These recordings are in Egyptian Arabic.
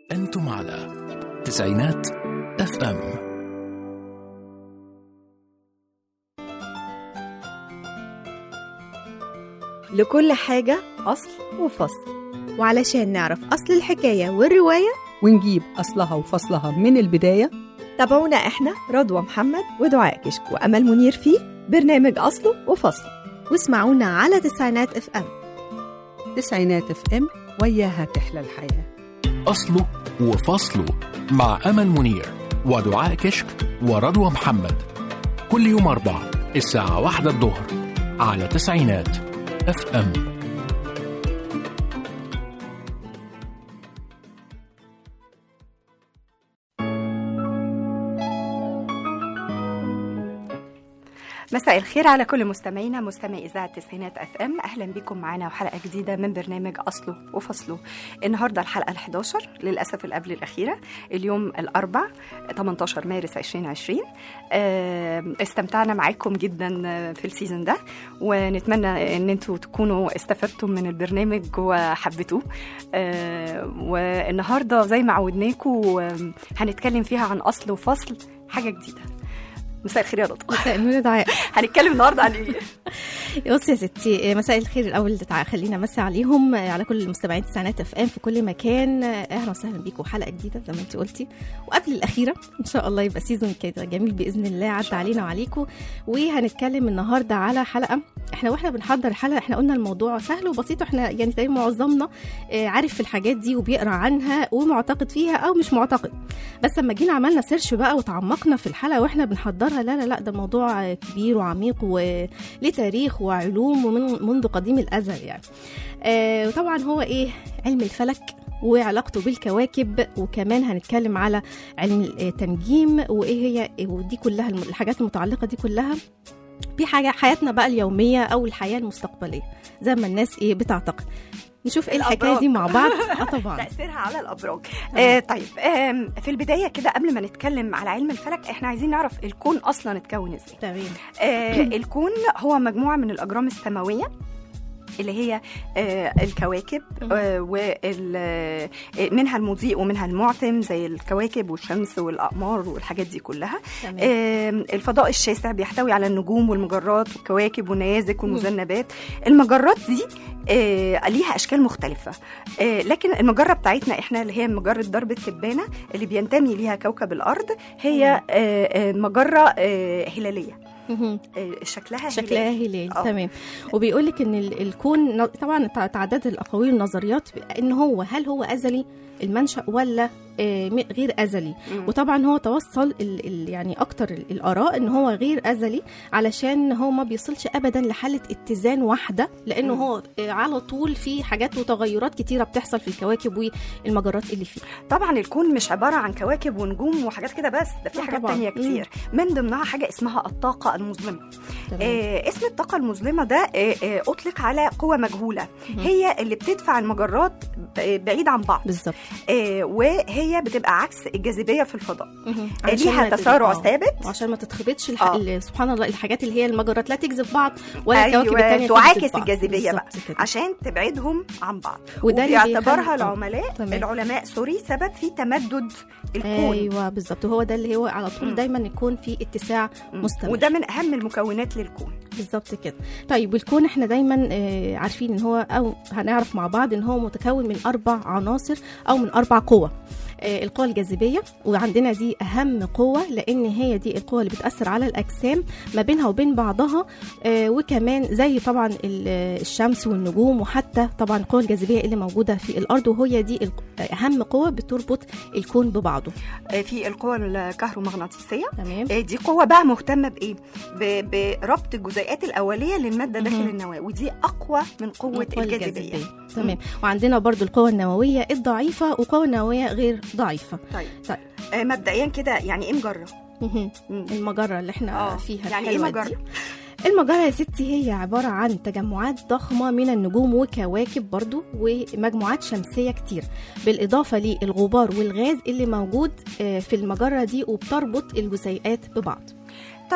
أنتم على تسعينات اف ام لكل حاجة أصل وفصل وعلشان نعرف أصل الحكاية والرواية ونجيب أصلها وفصلها من البداية تابعونا إحنا رضوى محمد ودعاء كشك وأمل منير في برنامج أصله وفصله واسمعونا على تسعينات اف ام تسعينات اف ام وياها تحلى الحياة أصله وفصله مع أمل منير ودعاء كشك ورضوى محمد كل يوم أربع الساعة واحدة الظهر على تسعينات اف ام مساء الخير على كل مستمعينا مستمعي اذاعه تسعينات اف ام اهلا بكم معنا وحلقه جديده من برنامج اصله وفصله النهارده الحلقه ال11 للاسف اللي قبل الاخيره اليوم الاربع 18 مارس 2020 آه، استمتعنا معاكم جدا في السيزون ده ونتمنى ان انتوا تكونوا استفدتم من البرنامج وحبيتوه آه، والنهارده زي ما عودناكم آه، هنتكلم فيها عن اصل وفصل حاجه جديده مساء الخير يا رضوى مساء النور دعاء هنتكلم النهارده عن ايه بصي يا ستي مساء الخير الاول تع- خلينا مسا عليهم على كل المستمعين تسعينات اف ام في كل مكان اهلا وسهلا بيكم حلقه جديده زي ما انت قلتي وقبل الاخيره ان شاء الله يبقى سيزون كده جميل باذن الله عدى علينا وعليكم وهنتكلم النهارده على حلقه احنا واحنا بنحضر الحلقه احنا قلنا الموضوع سهل وبسيط واحنا يعني تقريبا معظمنا آه، عارف في الحاجات دي وبيقرا عنها ومعتقد فيها او مش معتقد بس لما جينا عملنا سيرش بقى وتعمقنا في الحلقه واحنا بنحضرها لا لا لا ده موضوع كبير وعميق وليه تاريخ وعلوم ومن منذ قديم الازل يعني آه وطبعا هو ايه علم الفلك وعلاقته بالكواكب وكمان هنتكلم على علم التنجيم وايه هي ودي كلها الم- الحاجات المتعلقه دي كلها بحاجه حياتنا بقى اليوميه او الحياه المستقبليه زي ما الناس ايه بتعتقد نشوف ايه الحكايه دي مع بعض اه طبعا تاثيرها على الابراج آه طيب آم، في البدايه كده قبل ما نتكلم على علم الفلك احنا عايزين نعرف الكون اصلا اتكون ازاي تمام آه الكون هو مجموعه من الاجرام السماويه اللي هي آه الكواكب آه وال آه، منها المضيء ومنها المعتم زي الكواكب والشمس والاقمار والحاجات دي كلها تمام آه، الفضاء الشاسع بيحتوي على النجوم والمجرات والكواكب والنيازك والمذنبات المجرات دي آه، ليها اشكال مختلفه آه، لكن المجره بتاعتنا احنا اللي هي مجره درب التبانه اللي بينتمي ليها كوكب الارض هي آه، آه، مجره آه، هلاليه مهم. آه، شكلها شكلها هلالي. هلال آه. تمام وبيقول لك ان ال- الكون ن- طبعا تع- تعداد الاقاويل والنظريات ان هو هل هو ازلي المنشا ولا آه، م- غير ازلي مم. وطبعا هو توصل ال ال يعني اكتر ال- الاراء ان هو غير ازلي علشان هو ما بيصلش ابدا لحاله اتزان واحده لانه مم. هو آه، على طول في حاجات وتغيرات كتيره بتحصل في الكواكب والمجرات اللي فيه طبعا الكون مش عباره عن كواكب ونجوم وحاجات كده بس ده في آه حاجات طبعاً. تانية مم. كتير من ضمنها حاجه اسمها الطاقه المظلمه تمام آه اسم الطاقة المظلمة ده آه آه أطلق على قوة مجهولة مهم. هي اللي بتدفع المجرات ب- بعيد عن بعض بالظبط آه وهي بتبقى عكس الجاذبية في الفضاء مهم. آه علشان ليها ما تت- تسارع آه. ثابت وعشان ما تتخبطش الح... آه. ال- سبحان الله الحاجات اللي هي المجرات لا تجذب بعض ولا أيوة، الكواكب التانية تعاكس تجذب بعض. الجاذبية بقى. بالظبط كده. عشان تبعدهم عن بعض وده اللي وبيعتبرها بيخلي- آه. العملاء تمام. العلماء سوري سبب في تمدد الكون ايوه بالظبط وهو ده اللي هو على طول مم. دايما يكون في اتساع مم. مستمر وده من أهم المكونات للكون بالظبط كده طيب والكون احنا دايما آه، عارفين ان هو او هنعرف مع بعض ان هو متكون من اربع عناصر او من اربع قوى آه، القوة الجاذبية وعندنا دي أهم قوة لأن هي دي القوة اللي بتأثر على الأجسام ما بينها وبين بعضها آه، وكمان زي طبعا ال- الشمس والنجوم وحتى طبعا القوة الجاذبية اللي موجودة في الأرض وهي دي ال- أهم قوة بتربط الكون ببعضه آه في القوة الكهرومغناطيسية تمام آه، دي قوة بقى مهتمة بإيه؟ ب- بربط الجزيئات الأولية للمادة داخل مهم. النواة ودي أقوى من قوة القوة الجاذبية تمام وعندنا برضو القوة النووية الضعيفة وقوة نووية غير ضعيفة طيب طيب. آه مبدئيا كده يعني إيه مجرة؟ مهم. مم. المجرة اللي احنا آه، فيها يعني إيه الحلوة مجرة؟ دي. المجرة يا ستي هي عبارة عن تجمعات ضخمة من النجوم وكواكب برضو ومجموعات شمسية كتير بالإضافة للغبار والغاز اللي موجود آه، في المجرة دي وبتربط الجزيئات ببعض طيب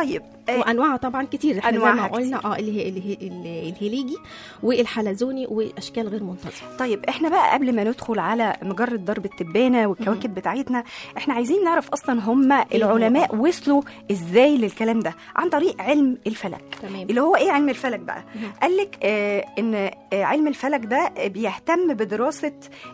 آه، وانواعها طبعا كتير احنا زي أنواعها ما قلنا كتير. اه اللي هي اللي هي اللي- الهليجي والحلزوني واشكال غير منتظمه طيب احنا بقى قبل ما ندخل على مجرة ضرب التبانة والكواكب بتاعتنا احنا عايزين نعرف اصلا هم العلماء وصلوا ازاي للكلام ده عن طريق علم الفلك تمام اللي هو ايه علم الفلك بقى مهم. قال لك آه ان آه علم الفلك ده بيهتم بدراسة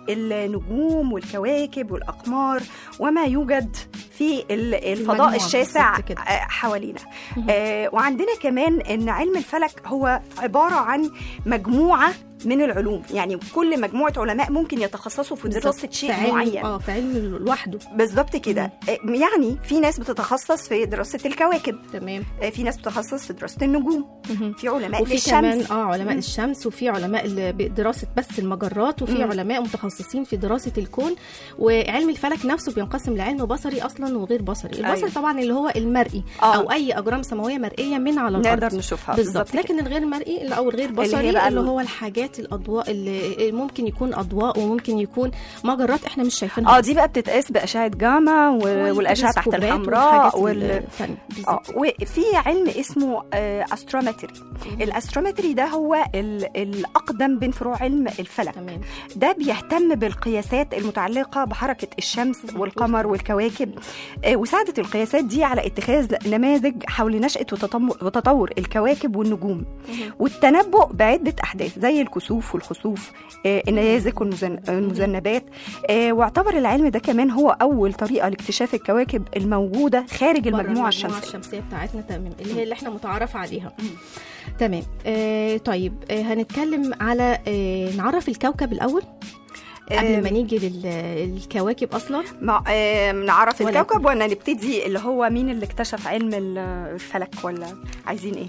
النجوم والكواكب والأقمار وما يوجد في ال- الفضاء المجموعة، الشاسع بالظبط كده. آه حوالينا مهم. آه وعندنا كمان ان علم الفلك هو عبارة عن مجموعة من العلوم يعني كل مجموعة علماء ممكن يتخصصوا في دراسة بالظبط. شيء في علم- معين اه في علم لوحده بالظبط كده آه، يعني في ناس بتتخصص في دراسة الكواكب تمام آه، في ناس بتتخصص في دراسة النجوم مهم. في علماء وفي للشمس كمان اه علماء مم. الشمس وفي علماء اللي بدراسه بس المجرات وفي مم. علماء متخصصين في دراسه الكون وعلم الفلك نفسه بينقسم لعلم بصري اصلا وغير بصري البصري أيوة. طبعا اللي هو المرئي آه. او اي اجرام سماويه مرئيه من على الارض نقدر نشوفها بالظبط كده. لكن الغير مرئي اللي- او الغير اللي هي بصري بقى اللي ال- هو الحاجات الاضواء اللي ممكن يكون اضواء وممكن يكون مجرات احنا مش شايفينها اه دي بقى بتتقاس باشعه جاما و- والاشعه تحت والتلسكوبات الحمراء والحاجات وال... التانية. اه بالظبط وفي علم اسمه استرومتري الاسترومتري ده هو ال- الاقدم بين فروع علم الفلك تمام ده بيهتم بالقياسات المتعلقه بحركه الشمس والقمر والكواكب آه، وساعدت القياسات دي على اتخاذ نماذج حول نشاه وتطم- وتطور الكواكب والنجوم والتنبؤ بعده احداث زي الكسوف والخسوف آه، النيازك والمذن- والمذنبات آه، واعتبر العلم ده كمان هو اول طريقه لاكتشاف الكواكب الموجوده خارج بره المجموعه الشمسيه الشمسيه بتاعتنا تمام اللي هي اللي احنا متعارف عليها تمام آه طيب آه هنتكلم على آه نعرف الكوكب الاول قبل ما آه، نيجي للكواكب اصلا مع آه، نعرف ولا- الكوكب ولا نبتدي اللي هو مين اللي اكتشف علم ال- الفلك ولا عايزين ايه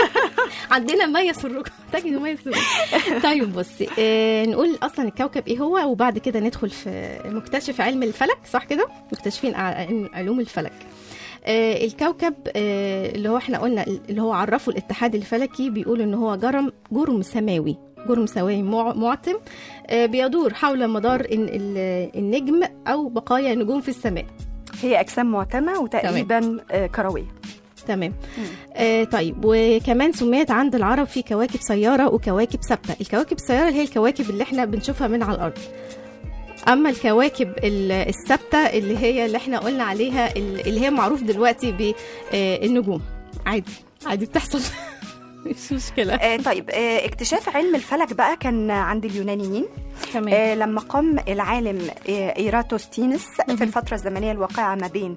عندنا ما يسركم تجد ما يسركم طيب بصي آه نقول اصلا الكوكب ايه هو وبعد كده ندخل في مكتشف علم الفلك صح كده مكتشفين ع- علوم الفلك آه الكوكب آه اللي هو احنا قلنا اللي هو عرفه الاتحاد الفلكي بيقول ان هو جرم جرم سماوي جرم سماوي مع- معتم آه بيدور حول مدار ال- ال- النجم او بقايا نجوم في السماء هي اجسام معتمه وتقريبا آه، كرويه تمام آه طيب وكمان سميت عند العرب في كواكب سيارة وكواكب ثابتة الكواكب السيارة اللي هي الكواكب اللي احنا بنشوفها من على الأرض أما الكواكب ال- الثابتة اللي هي اللي احنا قلنا عليها ال- اللي هي معروف دلوقتي بالنجوم عادي عادي بتحصل مش مشكلة آه، طيب آه، اكتشاف علم الفلك بقى كان عند اليونانيين تمام آه، لما قام العالم آه، ايراتوستينس مهم. في الفترة الزمنية الواقعة ما بين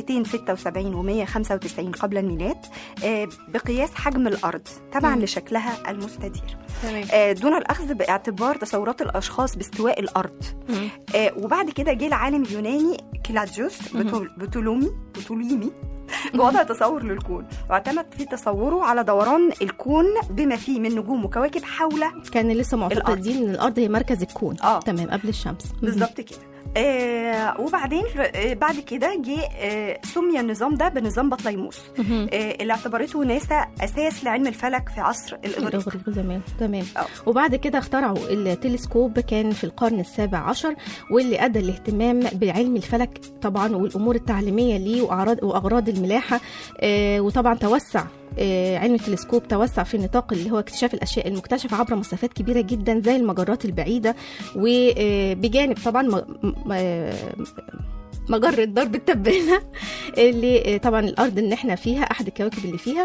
276 و 195 قبل الميلاد آه، بقياس حجم الأرض تبعا مم. لشكلها المستدير تمام آه، دون الأخذ باعتبار تصورات الأشخاص باستواء الأرض مم. آه، وبعد كده جه العالم اليوناني كلاديوس مهم. بتول- بتولومي بتوليمي بوضع تصور للكون واعتمد في تصوره على دوران الكون بما فيه من نجوم وكواكب حول كان لسه معتقدين ان الارض هي مركز الكون آه. تمام قبل الشمس بالظبط كده آه وبعدين آه بعد كده جه آه سمي النظام ده بنظام بطليموس مهم. آه اللي اعتبرته ناسا اساس لعلم الفلك في عصر الاغريق الإغريق زمان تمام آه. وبعد كده اخترعوا التلسكوب كان في القرن السابع عشر واللي أدى الاهتمام بعلم الفلك طبعا والأمور التعليمية ليه وأعراض وأغراض الملاحة آه وطبعا توسع آه، علم التلسكوب توسع في النطاق اللي هو اكتشاف الاشياء المكتشفه عبر مسافات كبيره جدا زي المجرات البعيده وبجانب طبعا م- م- مجرة ضرب التبانة اللي آه، طبعا الأرض اللي احنا فيها أحد الكواكب اللي فيها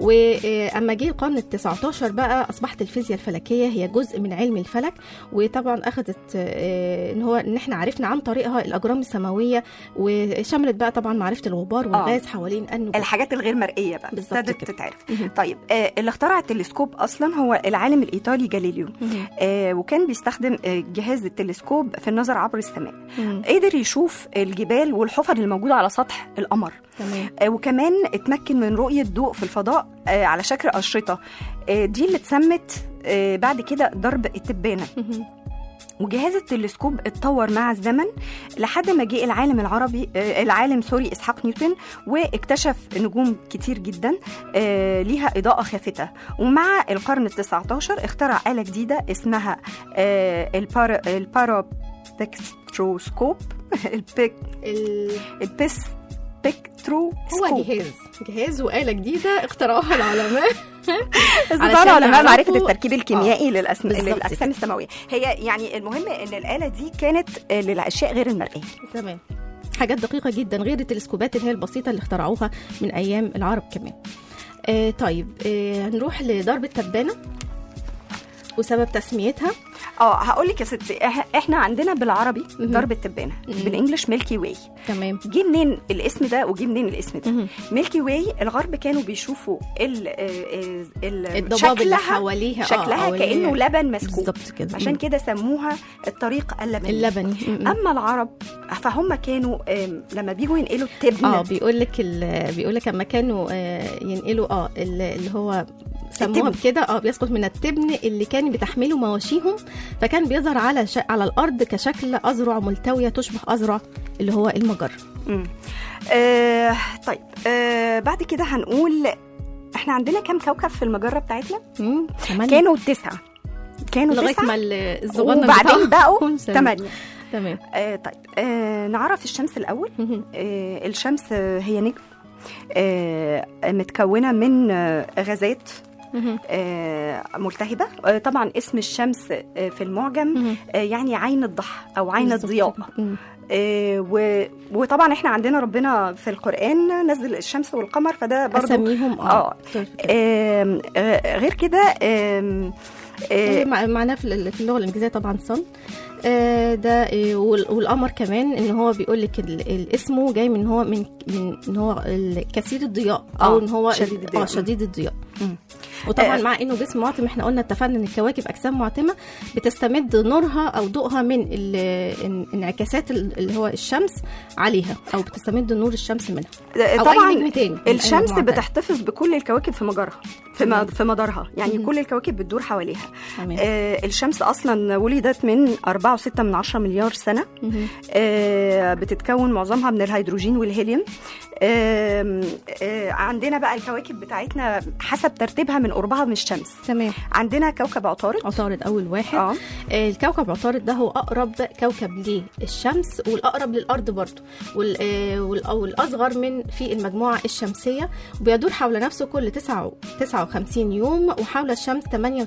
وأما جه القرن ال 19 بقى أصبحت الفيزياء الفلكية هي جزء من علم الفلك وطبعا أخذت آه، إن هو إن احنا عرفنا عن طريقها الأجرام السماوية وشملت بقى طبعا معرفة الغبار والغاز حوالين النجوم الحاجات الغير مرئيه بقى بالظبط ابتدت كده. تتعرف مهم. طيب آه اللي اخترع التلسكوب اصلا هو العالم الايطالي جاليليو مهم. آه وكان بيستخدم آه جهاز التلسكوب في النظر عبر السماء مهم. قدر يشوف الجبال والحفر اللي موجوده على سطح القمر تمام آه، وكمان اتمكن من رؤية ضوء في الفضاء آه، على شكل أشرطة آه، دي اللي اتسمت آه، بعد كده ضرب التبانة مهم. وجهاز التلسكوب اتطور مع الزمن لحد ما جه العالم العربي آه، العالم سوري اسحاق نيوتن واكتشف نجوم كتير جدا آه، ليها اضاءه خافته ومع القرن ال 19 اخترع اله جديده اسمها آه، البارا البارابكتروسكوب البيك ال- البيسبكتروسكوب ثرو هو جهاز جهاز وآلة جديدة اخترعوها العلماء استطاع علشان العلماء معرفه يعرفوا- التركيب الكيميائي للأسم... بالظبط للاجسام السماويه هي يعني المهم ان الاله دي كانت آه، للاشياء غير المرئيه تمام حاجات دقيقة جدا غير التلسكوبات اللي هي البسيطة اللي اخترعوها من أيام العرب كمان آه طيب آه هنروح لضرب التبانة وسبب تسميتها اه هقول لك يا ستي إح- احنا عندنا بالعربي مهم. ضرب التبانه مهم. بالانجلش ميلكي واي تمام جه منين الاسم ده وجه منين الاسم ده مهم. ميلكي واي الغرب كانوا بيشوفوا ال ال ال الضباب اللي شكلها حواليها آه، شكلها أو اللي- كانه لبن مسكوب بالظبط كده عشان مم. كده سموها الطريق اللبني اللبني م- م. اما العرب فهم كانوا آم، لما بيجوا ينقلوا التبن اه بيقول لك بيقول لك لما كانوا آه، ينقلوا اه ال- اللي هو سموها التبن. بكده اه بيسقط من التبن اللي كان بتحمله مواشيهم فكان بيظهر على ش... على الارض كشكل اذرع ملتويه تشبه اذرع اللي هو المجر مم. آه طيب آه بعد كده هنقول احنا عندنا كام كوكب في المجره بتاعتنا مم، ثمانية. كانوا تسعه كانوا لغايه تسعه ما ال- الصغنن وبعدين بتاعهم بقوا سمي. ثمانيه تمام آه طيب آه نعرف الشمس الاول مهم. آه الشمس آه هي نجم آه متكونه من آه غازات مهم. آه ملتهبه آه طبعا اسم الشمس آه في المعجم مهم. آه يعني عين الضحى او عين بالظبط الضياء كده. مم. آه و... وطبعا احنا عندنا ربنا في القران نزل الشمس والقمر فده برضو اسميهم آه. كده. آم، آه غير كده آم، آه مع- معناه في ال- في اللغه الانجليزيه طبعا صن آه، ده آه، وال- والقمر كمان ان هو بيقول لك ال- ال- اسمه جاي من هو من من ان هو ال- كثير الضياء او آه، ان هو شديد الضياء. اه شديد الضياء مم. وطبعا آه. مع انه جسم معتم احنا قلنا اتفقنا ان الكواكب اجسام معتمه بتستمد نورها او ضوءها من ال- ان- انعكاسات ال- اللي هو الشمس عليها او بتستمد نور الشمس منها او طبعا اي نجم تاني من أي الشمس مجموعة تانية. بتحتفظ بكل الكواكب في مجرها في, تمام. م- في مدارها يعني مهم. كل الكواكب بتدور حواليها تمام آه الشمس اصلا ولدت من 4.6 من 10 مليار سنه مهم. آه بتتكون معظمها من الهيدروجين والهيليوم آه آه عندنا بقى الكواكب بتاعتنا حسب ترتيبها من قربها من الشمس تمام عندنا كوكب عطارد عطارد اول واحد اه آه، الكوكب عطارد ده هو اقرب كوكب للشمس والاقرب للارض برضه وال- آه، وال- أو الاصغر من في المجموعه الشمسيه وبيدور حول نفسه كل 9 59 يوم وحول الشمس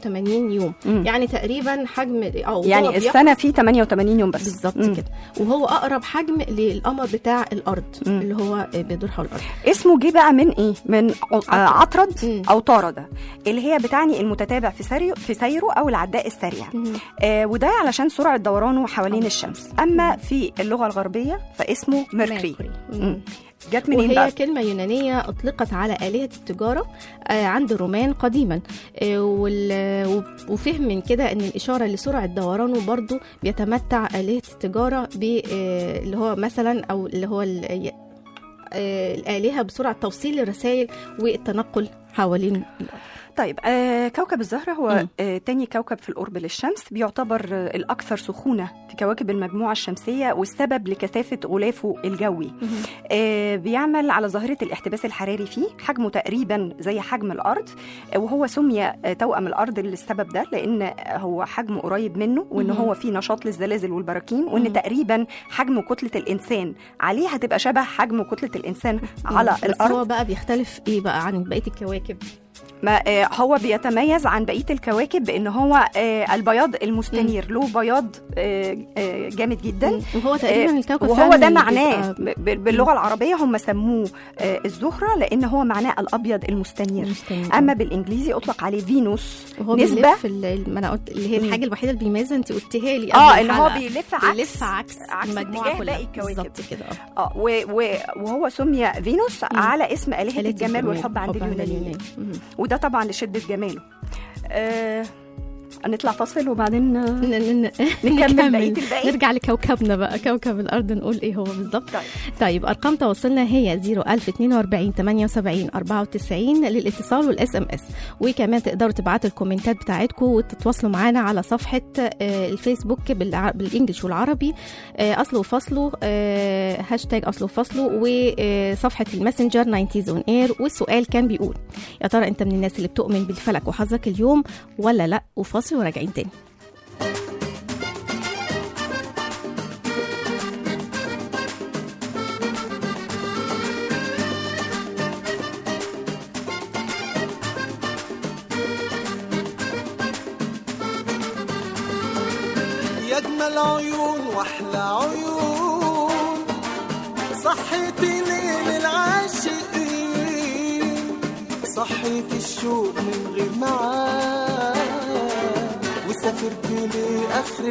88 يوم مم. يعني تقريبا حجم او هو يعني بيقع- السنه فيه 88 يوم بس بالظبط مم. كده وهو اقرب حجم للقمر بتاع الارض مم. اللي هو آه، بيدور حول الارض اسمه جه بقى من ايه؟ من ع- آه، عطرد مم. او طارده اللي هي بتعني المتتابع في سيره في سيره او العداء السريع مم. آه وده علشان سرعه دورانه حوالين الشمس اما في اللغه الغربيه فاسمه ميركوري مم. مم. جت منين وهي بقى؟ كلمة يونانية أطلقت على آلهة التجارة آه، عند الرومان قديما آه، وال- وب- وفهم من كده أن الإشارة لسرعة دورانه برضو بيتمتع آلهة التجارة ب آه، اللي هو مثلا أو اللي هو ال- آه، الآلهة بسرعة توصيل الرسائل والتنقل حوالين الأرض. طيب آه كوكب الزهرة هو مم. آه تاني كوكب في القرب للشمس بيعتبر آه الأكثر سخونة في كواكب المجموعة الشمسية والسبب لكثافة غلافه الجوي آه بيعمل على ظاهرة الاحتباس الحراري فيه حجمه تقريبا زي حجم الأرض آه وهو سمي آه توأم الأرض للسبب ده لأن آه، هو حجمه قريب منه وإن مهم. هو فيه نشاط للزلازل والبراكين وإن مهم. تقريبا حجم كتلة الإنسان عليه هتبقى شبه حجم كتلة الإنسان على بس الأرض هو بقى بيختلف إيه بقى عن بقية الكواكب ما آه، هو بيتميز عن بقيه الكواكب بان هو آه، البياض المستنير له بياض آه، آه، جامد جدا وهو تقريبا آه، الكوكب وهو فعلاً ده اللي معناه بيبقى- ب- ب- باللغه العربيه هم سموه آه، الزهره لان هو معناه الابيض المستنير مستنير. اما بالانجليزي اطلق عليه فينوس وهو نسبة- بيلف ال- ما انا قلت اللي هي مم. الحاجه الوحيده اللي بيميزها انت قلتيها لي اه قبل ان هو الحلقة. بيلف عكس بيلف عكس, عكس المجموعه اتجاه كلها باقي الكواكب. بالظبط كده اه اه و- و- وهو سمي فينوس مم. على اسم الهه آلة الجمال والحب عند الحب اليونانيين مم. وده طبعا لشده جماله آه نطلع فاصل وبعدين آه، ن- ن- نكمل بقيه الباقي نرجع لكوكبنا بقى كوكب الارض نقول ايه هو بالظبط طيب. طيب ارقام تواصلنا هي 01042 78 94 للاتصال والاس ام اس وكمان تقدروا تبعتوا الكومنتات بتاعتكم وتتواصلوا معانا على صفحه آه، الفيسبوك بالع- بالانجلش والعربي آه، اصله وفصله آه، هاشتاج اصله وفصله وصفحه الماسنجر 90 اون اير والسؤال كان بيقول يا ترى انت من الناس اللي بتؤمن بالفلك وحظك اليوم ولا لا وفاصل وراجعين تاني أجمل عيون وأحلى عيون صحيتي ليل العاشقين صحيت الشوق من غير معاد وسافرت لآخر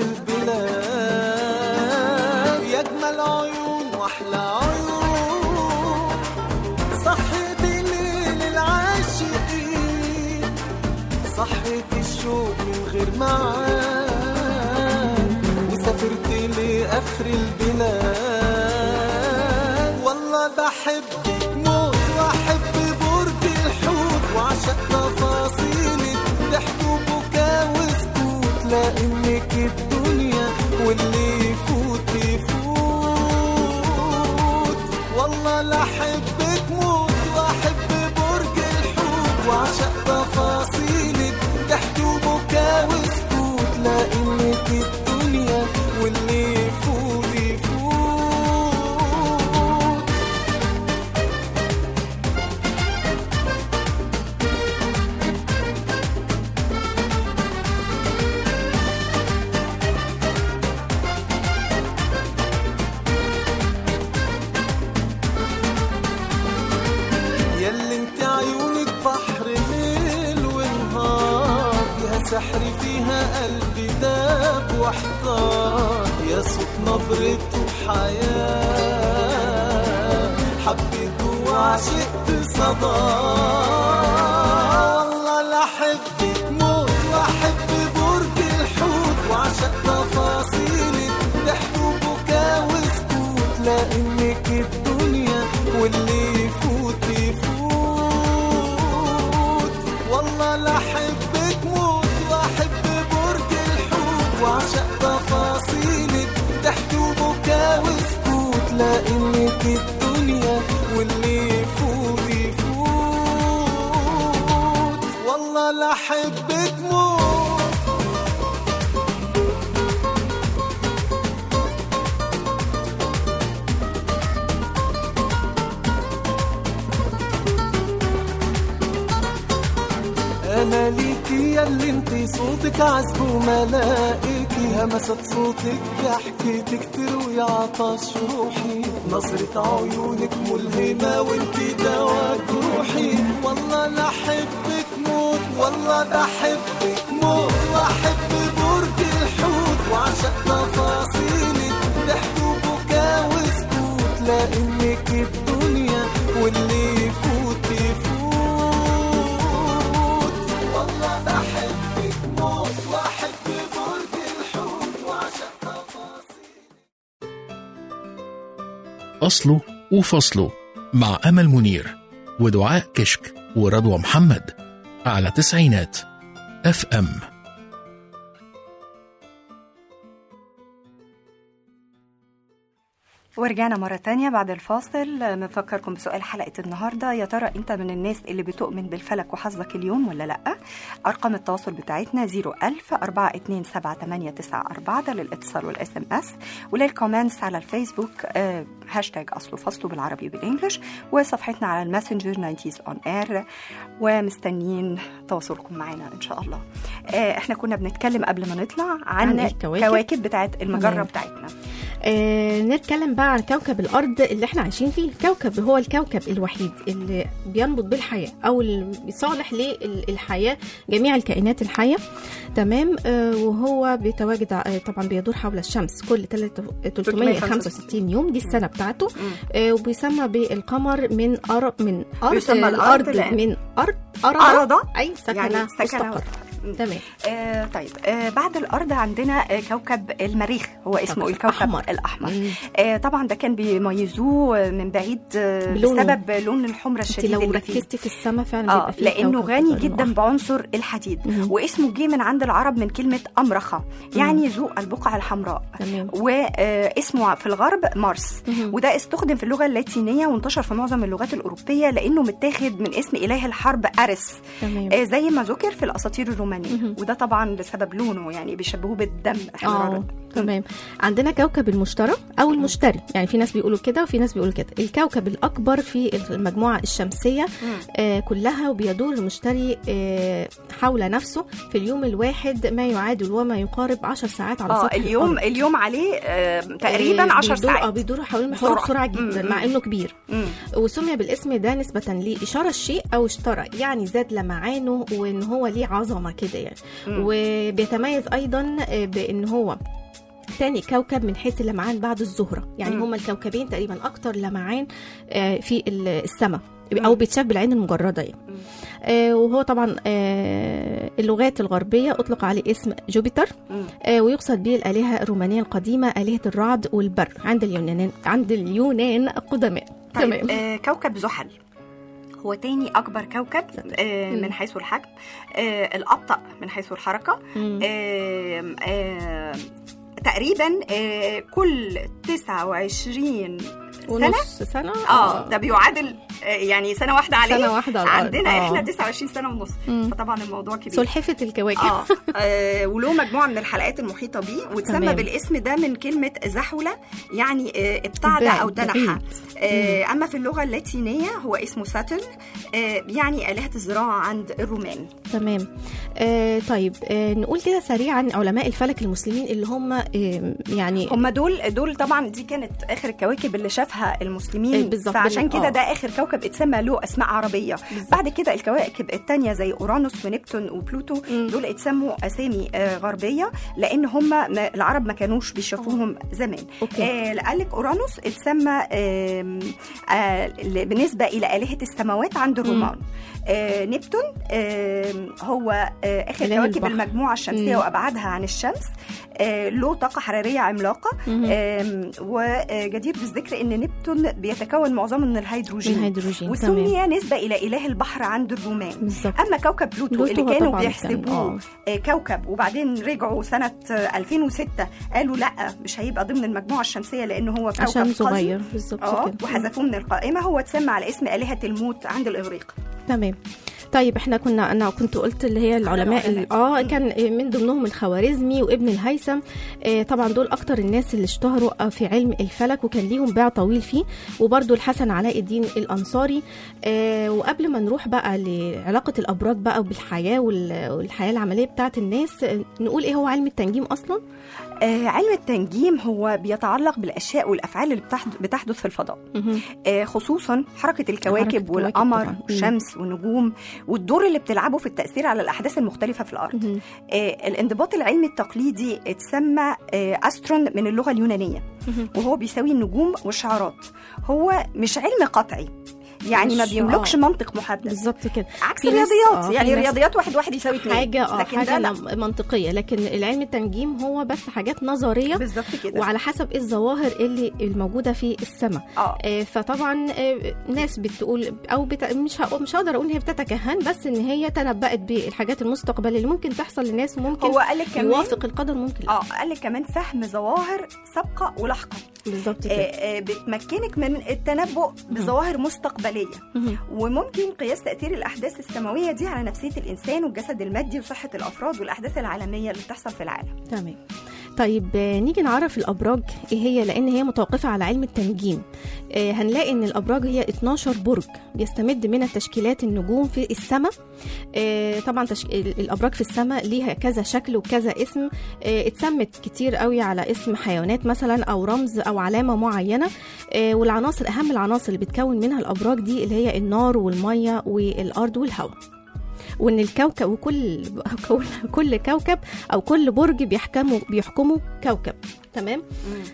البلاد يا أجمل عيون وأحلى عيون صحيتي ليل العاشقين صحيت الشوق من غير معاد وسافرت لآخر البلاد والله بحبك موت وأحب برج الحوت وعشق تفاصيلك ضحك وبكا وسكوت لأنك الدنيا واللي يفوت يفوت والله لا أحبك موت وأحب برج الحوت وعشق تفاصيلك ضحك وبكا وسكوت لأنك الدنيا واللي يفوت يفوت ياللي انت عيونك بحر ليل ونهار فيها سحر فيها قلبي داب واحتار يا صوت نبرته حياة حبيته وعشقت صدى والله لا احبك موت واحب برج الحوت وعشق تفاصيلك ضحك وبكا وسكوت لانك الدنيا واللي يفوت يفوت والله لا احبك موت واحب برج الحوت وعشق تفاصيلك ضحك وبكا وسكوت لانك الدنيا واللي يفوت يفوت والله لا احبك موت انا ليكي يا اللي انتي صوتك عذب وملائكي همسة صوتك ضحكتك تروي عطش روحي نظرة عيونك ملهمة وانتي دوا روحي والله لا احبك موت والله بحبك موت واحب برج الحوت وعشق تفاصيلك ضحك وبكا وسكوت لانك الدنيا واللي يفوت يفوت والله بحبك موت واحب برج الحوت وعشق تفاصيلك أصله وفصله مع أمل منير ودعاء كشك ورضوى محمد على تسعينات اف ام ورجعنا مرة تانية بعد الفاصل بنفكركم بسؤال حلقة النهاردة يا ترى أنت من الناس اللي بتؤمن بالفلك وحظك اليوم ولا لأ؟ أرقام التواصل بتاعتنا 01000 427 ده للاتصال والاس ام اس وللكومنتس على الفيسبوك آه، هاشتاج أصله فصله بالعربي وبالإنجلش وصفحتنا على الماسنجر 90s اون اير ومستنيين تواصلكم معنا إن شاء الله آه، احنا كنا بنتكلم قبل ما نطلع عن, عن الكواكب. كواكب بتاعت المجرة تمام. بتاعتنا آه نتكلم بقى عن كوكب الارض اللي احنا عايشين فيه كوكب هو الكوكب الوحيد اللي بينبض بالحياه او اللي بيصالح للحياه جميع الكائنات الحيه تمام آه وهو بيتواجد آه طبعا بيدور حول الشمس كل تلات- 365 يوم دي السنه بتاعته آه وبيسمى بالقمر من أرض من ارض بيسمى الأرض لأن- من ارض ارض أرض اي سكن يعني سكن مستقر تمام آه طيب آه بعد الارض عندنا آه كوكب المريخ هو اسمه كوكب الكوكب أحمر. الاحمر مم. آه طبعا ده كان بيميزوه من بعيد آه بلونه. بسبب لون الحمره انت الشديد لو اللي فيه ركزتي في السماء فعلا اه بيبقى فيه لانه كوكب غني لونه جدا أحمر. بعنصر الحديد مم. واسمه جه من عند العرب من كلمه امرخه يعني ذو البقع الحمراء تمام واسمه في الغرب مارس مهم. وده استخدم في اللغه اللاتينيه وانتشر في معظم اللغات الاوروبيه لانه متاخد من اسم اله الحرب ارس تمام آه، زي ما ذكر في الاساطير الرومانيه الرومانيه مهم. وده طبعا بسبب لونه يعني بيشبهوه بالدم احنا اه رد. تمام عندنا كوكب المشتري او المشتري يعني في ناس بيقولوا كده وفي ناس بيقولوا كده الكوكب الاكبر في المجموعه الشمسيه آه كلها وبيدور المشتري آه حول نفسه في اليوم الواحد ما يعادل وما يقارب 10 ساعات على اه سطح اليوم الأرض. اليوم عليه آه تقريبا آه، 10 بيدور- اه ساعات بيدور حول المحور بسرعة. بسرعه جدا مم. مع انه كبير مم. وسمي بالاسم ده نسبة لإشارة الشيء أو اشترى يعني زاد لمعانه وإن هو ليه عظمة كده يعني مم. وبيتميز أيضا بإن هو تاني كوكب من حيث اللمعان بعد الزهرة يعني مم. هما الكوكبين تقريبا أكتر لمعان آه، في السماء مم. أو بيتشاف بالعين المجردة يعني. مم. آه، وهو طبعا آه، اللغات الغربية أطلق عليه اسم جوبيتر مم. آه، ويقصد به الآلهة الرومانية القديمة آلهة الرعد والبر عند اليونان عند اليونان القدماء طيب آه كوكب زحل هو تاني أكبر كوكب آه مم. من حيث الحجم آه الأبطأ من حيث الحركة مم. آه آه تقريبا آه كل 29 سنة ونص سنة اه ده بيعادل آه يعني سنة واحدة عليه سنة واحدة على الأرض. عندنا آه. احنا 29 سنة ونص مم. فطبعا الموضوع كبير سلحفة الكواكب اه آه، وله مجموعه من الحلقات المحيطه بيه وتسمى تمام. بالاسم ده من كلمه زحوله يعني آه، ابتعد بعد، او تنحى بعيد. آه، اما في اللغه اللاتينيه هو اسمه ساترن آه، يعني الهه الزراعه عند الرومان تمام آه طيب آه نقول كده سريعا علماء الفلك المسلمين اللي هم آه يعني هم دول دول طبعا دي كانت اخر الكواكب اللي شافها آه، المسلمين بالظبط. فعشان بال- كده آه. ده اخر كوكب اتسمى له اسماء عربيه بالظبط. بعد كده الكواكب التانية زي اورانوس ونبتون وبلوتو مم. دول اتسموا اسامي آه، غربيه لان هم ما- العرب ما كانوش بيشوفوهم زمان أوكي. آه قال لك اورانوس اتسمى آم، آه ل- بالنسبه الى الهه السماوات عند الرومان آه نبتون آم، هو آه اخر إله كواكب البحر. المجموعه الشمسيه مم. وابعادها عن الشمس آه له طاقه حراريه عملاقه مهم. آم، وجدير بالذكر ان نبتون بيتكون معظمه من الهيدروجين الهيدروجين تمام وسمي نسبه الى اله البحر عند الرومان بالظبط اما كوكب بلوتو, بلوتو اللي هو كانوا طبعاً كان- بيحسبوه آه. آه، كوكب وبعدين رجعوا سنه آه، 2006 قالوا لا مش هيبقى ضمن المجموعه الشمسيه لانه هو كوكب عشان قزم. صغير بالظبط اه كده وحذفوه من القائمه هو اتسمى على اسم الهه الموت عند الاغريق تمام طيب احنا كنا انا كنت قلت اللي هي العلماء ال- اه مم. كان من ضمنهم الخوارزمي وابن الهيثم آه طبعا دول اكتر الناس اللي اشتهروا في علم الفلك وكان ليهم باع طويل فيه وبرده الحسن علاء الدين الانصاري آه وقبل ما نروح بقى لعلاقه الابراج بقى بالحياه وال- والحياه العمليه بتاعه الناس آه، نقول ايه هو علم التنجيم اصلا آه علم التنجيم هو بيتعلق بالاشياء والافعال اللي بتحد- بتحدث في الفضاء مهم. آه، خصوصا حركة الكواكب الكواكب والقمر طبعاً. والشمس والنجوم والدور اللي بتلعبه في التأثير على الأحداث المختلفة في الأرض مهم. آه، الانضباط العلمي التقليدي اتسمى آه، أسترون من اللغة اليونانية مهم. وهو بيساوي النجوم والشعارات هو مش علم قطعي يعني ما مش- بيملكش آه. منطق محدد بالظبط كده عكس في ناس- الرياضيات آه، في يعني ناس- الرياضيات واحد واحد يساوي اتنين حاجه اه لكن حاجه ده لا نم- منطقيه لكن العلم التنجيم هو بس حاجات نظريه بالظبط كده وعلى حسب ايه الظواهر اللي الموجوده في السماء اه آه، فطبعا آه، ناس بتقول او بت... مش ه... مش هقدر اقول ان هي بتتكهن بس ان هي تنبأت بالحاجات المستقبليه اللي ممكن تحصل للناس وممكن هو قال لك كمان يوافق القدر ممكن لا اه قال لك كمان فهم ظواهر سابقه ولاحقه بالظبط آه، كده آه، بتمكنك من التنبؤ بظواهر مستقبليه مهم. وممكن قياس تاثير الاحداث السماويه دي على نفسيه الانسان والجسد المادي وصحه الافراد والاحداث العالميه اللي بتحصل في العالم تمام طيب آه، نيجي نعرف الابراج ايه هي لان هي متوقفه على علم التنجيم آه، هنلاقي ان الابراج هي 12 برج بيستمد منها تشكيلات النجوم في السماء آه، طبعا تشك... ال- الابراج في السماء ليها كذا شكل وكذا اسم آه، اتسمت كتير قوي على اسم حيوانات مثلا او رمز او علامه معينه آه، والعناصر اهم العناصر اللي بتكون منها الابراج دي اللي هي النار والميه والارض والهواء وان الكوكب وكل كل- كل كوكب او كل برج بيحكموا بيحكموا كوكب تمام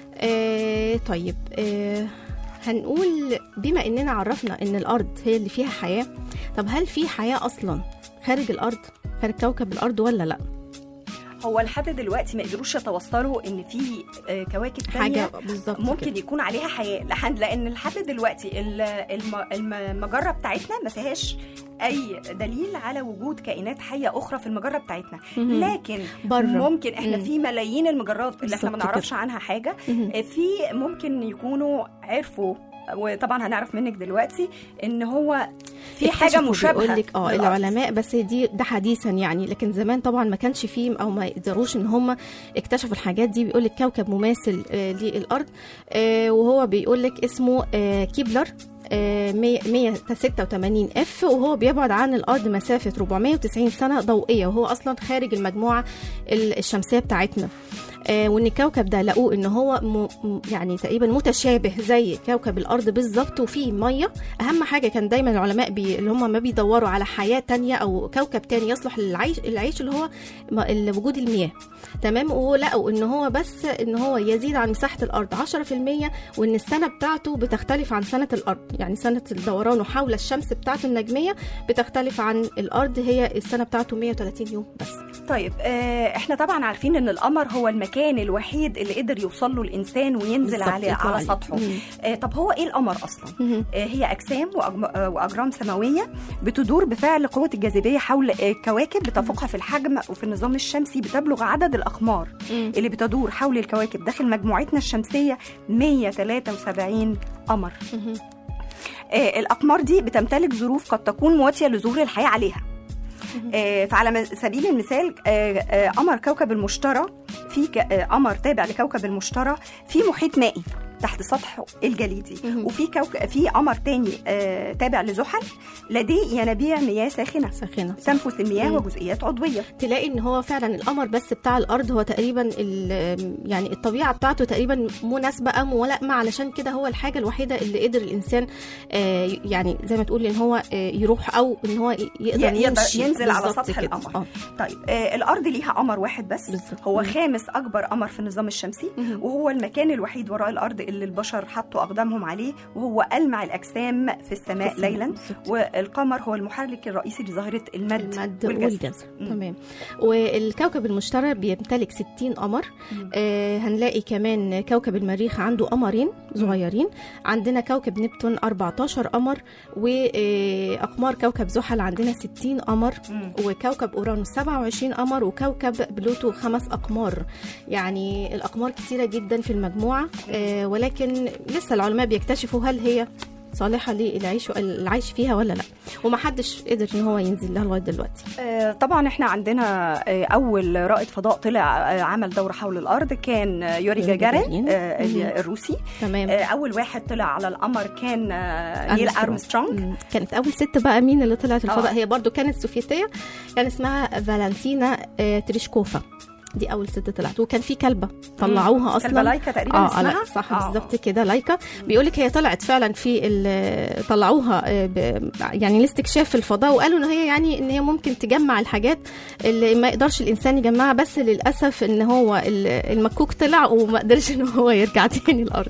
آه طيب آه هنقول بما اننا عرفنا ان الارض هي اللي فيها حياه طب هل في حياه اصلا خارج الارض خارج كوكب الارض ولا لا هو لحد دلوقتي ما قدروش يتوصلوا ان في آه، كواكب تانية حاجه بالظبط ممكن كده. يكون عليها حياه لحد لان لحد دلوقتي ال- الم- الم- المجره بتاعتنا ما فيهاش اي دليل على وجود كائنات حيه اخرى في المجره بتاعتنا مهم. لكن بره. ممكن احنا مم. في ملايين المجرات اللي احنا ما بالظبط نعرفش عنها حاجه مهم. في ممكن يكونوا عرفوا وطبعا هنعرف منك دلوقتي ان هو في حاجه اكتشفوا مشابهه بيقول لك اه للأرض. العلماء بس دي ده حديثا يعني لكن زمان طبعا ما كانش فيه او ما يقدروش ان هم اكتشفوا الحاجات دي بيقول لك كوكب مماثل آه للارض آه وهو بيقول لك اسمه آه كيبلر آه، 100 186 اف وهو بيبعد عن الارض مسافه 490 سنه ضوئيه وهو اصلا خارج المجموعه ال- الشمسيه بتاعتنا آه، وان الكوكب ده لقوه ان هو م... م- يعني تقريبا متشابه زي كوكب الارض بالظبط وفيه ميه اهم حاجه كان دايما العلماء بي... اللي هم ما بيدوروا على حياه تانية او كوكب تاني يصلح للعيش العيش اللي هو م- ال- وجود المياه تمام ولقوا ان هو بس ان هو يزيد عن مساحه الارض 10% وان السنه بتاعته بتختلف عن سنه الارض يعني سنه دورانه حول الشمس بتاعته النجميه بتختلف عن الارض هي السنه بتاعته 130 يوم بس طيب آه احنا طبعا عارفين ان القمر هو المكان الوحيد اللي قدر يوصل له الانسان وينزل بالظبط، عليه يطلع على عليه. سطحه مم. آه طب هو ايه القمر اصلا مهم. آه هي اجسام وأجم- آه، واجرام سماويه بتدور بفعل قوه الجاذبيه حول آه، كواكب بتفوقها في الحجم وفي النظام الشمسي بتبلغ عدد الاقمار مم. اللي بتدور حول الكواكب داخل مجموعتنا الشمسيه 173 قمر مهم. آه، الأقمار دي بتمتلك ظروف قد تكون مواتية لظهور الحياة عليها آه، فعلى م- سبيل المثال آه، آه، قمر كوكب المشتري في ك- آه، قمر تابع لكوكب المشتري في محيط مائي تحت سطحه الجليدي مهم. وفي كوك... في قمر تاني آه، تابع لزحل لديه ينابيع مياه ساخنه ساخنه تنفس المياه مم. وجزئيات عضويه تلاقي ان هو فعلا القمر بس بتاع الارض هو تقريبا ال- يعني الطبيعه بتاعته تقريبا مناسبه او ملائمه علشان كده هو الحاجه الوحيده اللي قدر الانسان آه، يعني زي ما تقول ان هو آه، يروح او ان هو ي- يقدر ي- يقدر يمشي ينزل على بالظبط سطح كده. القمر. آه. طيب آه الارض ليها قمر واحد بس بالظبط. هو مم. خامس اكبر قمر في النظام الشمسي مهم. وهو المكان الوحيد وراء الارض اللي البشر حطوا اقدامهم عليه وهو المع الاجسام في السماء السماء، ليلا بالظبط. والقمر هو المحرك الرئيسي لظاهره المد, المد والجزر والجزر مم. تمام والكوكب المشتري بيمتلك 60 قمر مم. آه هنلاقي كمان كوكب المريخ عنده قمرين صغيرين عندنا كوكب نبتون 14 قمر واقمار كوكب زحل عندنا 60 قمر مم. وكوكب اورانوس 27 قمر وكوكب بلوتو خمس اقمار يعني الاقمار كتيره جدا في المجموعه آه ولكن لسه العلماء بيكتشفوا هل هي صالحه للعيش العيش فيها ولا لا ومحدش قدر ان هو ينزل لها لغايه دلوقتي آه، طبعا احنا عندنا آه، اول رائد فضاء طلع آه، عمل دوره حول الارض كان آه، يوري يوري جاجارين جاجارين. آه، مهم. الروسي تمام آه، اول واحد طلع على القمر كان آه، نيل ارمسترونج مم. كانت اول ست بقى مين اللي طلعت الفضاء آه. هي برضو كانت سوفيتيه كان اسمها فالنتينا آه، تريشكوفا دي اول ست طلعت وكان في كلبه طلعوها اصلا كلبة لايكا تقريبا اه اسمها لا صح آه. بالظبط كده لايكا بيقول لك هي طلعت فعلا في ال- طلعوها آه، ب- يعني لاستكشاف الفضاء وقالوا ان هي يعني ان هي ممكن تجمع الحاجات اللي ما يقدرش الانسان يجمعها بس للاسف ان هو ال- المكوك طلع وما قدرش ان هو يرجع تاني الارض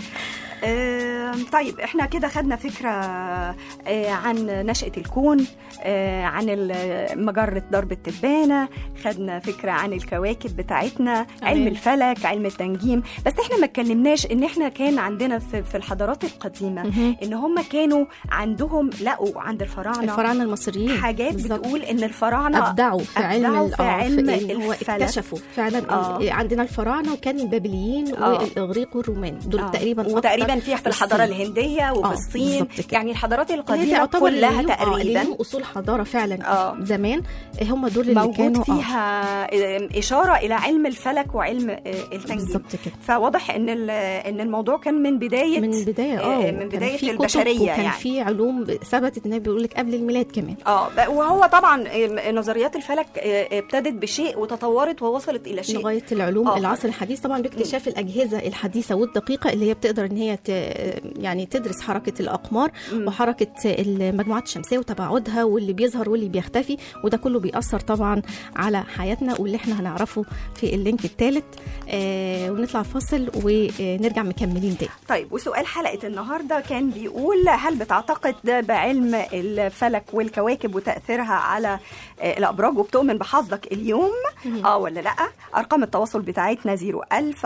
آه، طيب احنا كده خدنا فكرة آه، عن نشأة الكون آه، عن ال- مجرة درب التبانة خدنا فكرة عن الكواكب بتاعتنا علم الفلك علم التنجيم بس احنا ما اتكلمناش ان احنا كان عندنا في في الحضارات القديمة مهم. ان هم كانوا عندهم لقوا عند الفراعنة الفراعنه المصريين حاجات بالظبط. بتقول ان الفراعنة ابدعوا في علم أبدعوا ال- في آه، علم إن هو الفلك. اكتشفوا فعلا آه. ال- عندنا الفراعنه وكان البابليين آه. والاغريق والرومان دول آه. تقريبا أكتر وتقريبا فيها في الحضاره الصين. الهنديه وفي آه، الصين بالظبط كده. يعني الحضارات هي القديمه تعتبر كلها ليهم- آه، تقريبا ليهم اصول حضاره فعلا آه. زمان هم دول اللي موجود كانوا آه، فيها اشاره الى علم الفلك وعلم آه، التنجيم بالظبط كده فواضح ان ال- ان الموضوع كان من بدايه من البدايه آه، اه من كان بدايه في كتب البشريه وكان يعني في علوم ثبتت ان هي بيقول لك قبل الميلاد كمان اه ب- وهو طبعا آه، نظريات الفلك آه، ابتدت بشيء وتطورت ووصلت الى شيء لغايه العلوم آه. العصر الحديث طبعا باكتشاف الاجهزه الحديثه والدقيقه اللي هي بتقدر ان هي ت... يعني تدرس حركه الاقمار مم. وحركه المجموعات الشمسيه وتباعدها واللي بيظهر واللي بيختفي وده كله بيأثر طبعا على حياتنا واللي احنا هنعرفه في اللينك الثالث آه ونطلع فاصل ونرجع مكملين تاني طيب وسؤال حلقة النهاردة كان بيقول هل بتعتقد بعلم الفلك والكواكب وتأثيرها على آه، الأبراج وبتؤمن بحظك اليوم اه ولا لا أرقام التواصل بتاعتنا 01000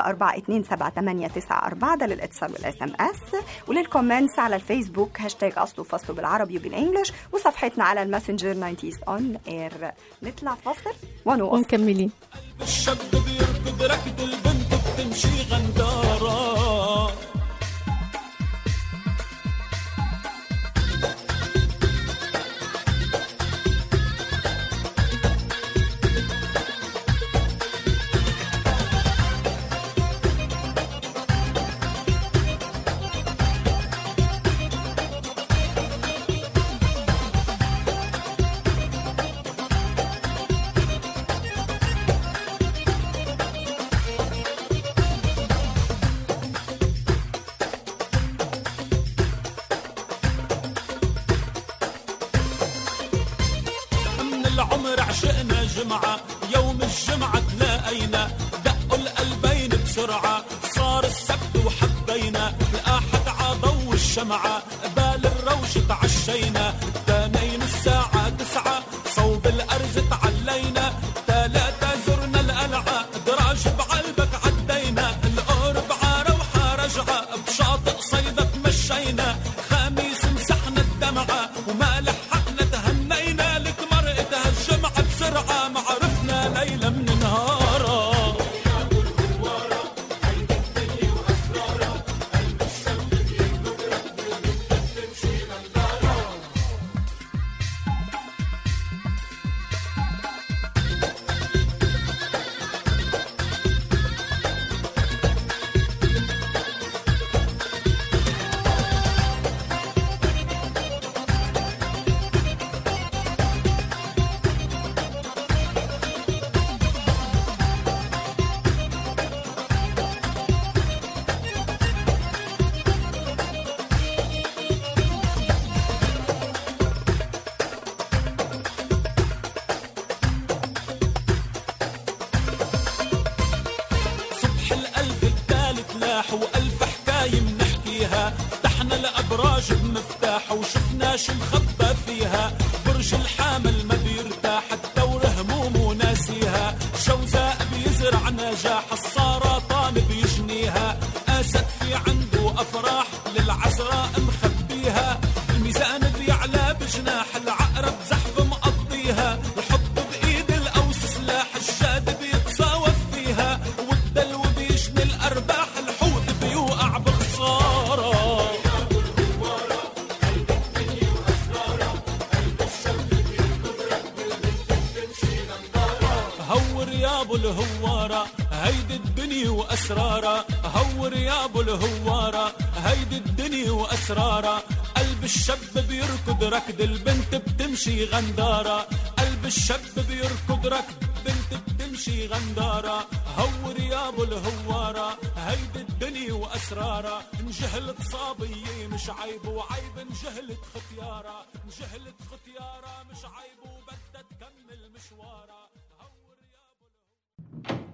4278894 ده للاتصال والاس ام اس وللكومنتس على الفيسبوك هاشتاج أصله فصله بالعربي وبالإنجلش وصفحتنا على الماسنجر 90 اون اير نطلع فاصل ونواصل ومكملين الشاب بيركض ركض البنت بتمشي غندارة عشقنا جمعة يوم الجمعة تلاقينا دقوا القلبين بسرعة صار السبت وحبينا الأحد عضو الشمعة قبال الروش تعشينا التانين الساعة تسعة صوب الأرز تعلينا تلاتة زرنا القلعة دراج بعلبك عدينا القرب روحة رجعة بشاطئ صيدا تمشينا خميس مسحنا الدمعة وما لحقنا تهنينا لك مرقتها الجمعة بسرعة ما عرفنا ليلة من نهارها صبح الألف الثالث لاح وألف حكاية منحكيها فتحنا الأبراج بمفتاح وشفنا شو مخبى فيها برج الحامل ما بيرتاح الدور همومه ناسيها جوزاء بيزرع نجاح السرطان بيجنيها أسد في عنده أفراح للعذراء مخبيها الميزان بيعلى بجناح العقرب زحف مقضيها الحب بإيد الأوس سلاح الجاد بيتصاوب فيها والدلو بيجني الأرباح الحوت بيوقع بخسارة هور يا ابو الهوارة هيدي الدنيا واسرارها هور يا ابو الهوارة هيدي الدنيا واسرارها قلب الشاب بيركض ركض البنت بتمشي غندارة قلب الشاب بيركض ركض بنت بتمشي غندارة هور يا ابو الهوارة هيدي الدنيا واسرارها انجهلت صابية مش عيب وعيب انجهلت ختيارة انجهلت ختيارة مش عيب وبدها تكمل مشوارها هور يا ابو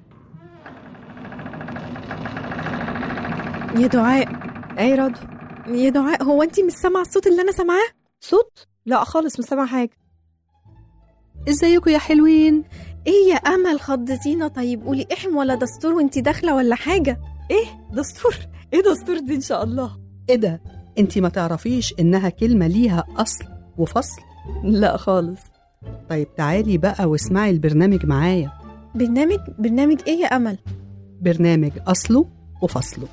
يا دعاء ايه رضوى يا دعاء هو انت مش سامعه الصوت اللي انا سامعاه صوت لا خالص مش سامعه حاجه ازيكم يا حلوين ايه يا امل خضتينا طيب قولي احم ولا دستور وانت داخله ولا حاجه ايه دستور ايه دستور دي ان شاء الله ايه ده انتي ما تعرفيش انها كلمة ليها اصل وفصل لا خالص طيب تعالي بقى واسمعي البرنامج معايا برنامج برنامج ايه يا امل برنامج اصله وفصله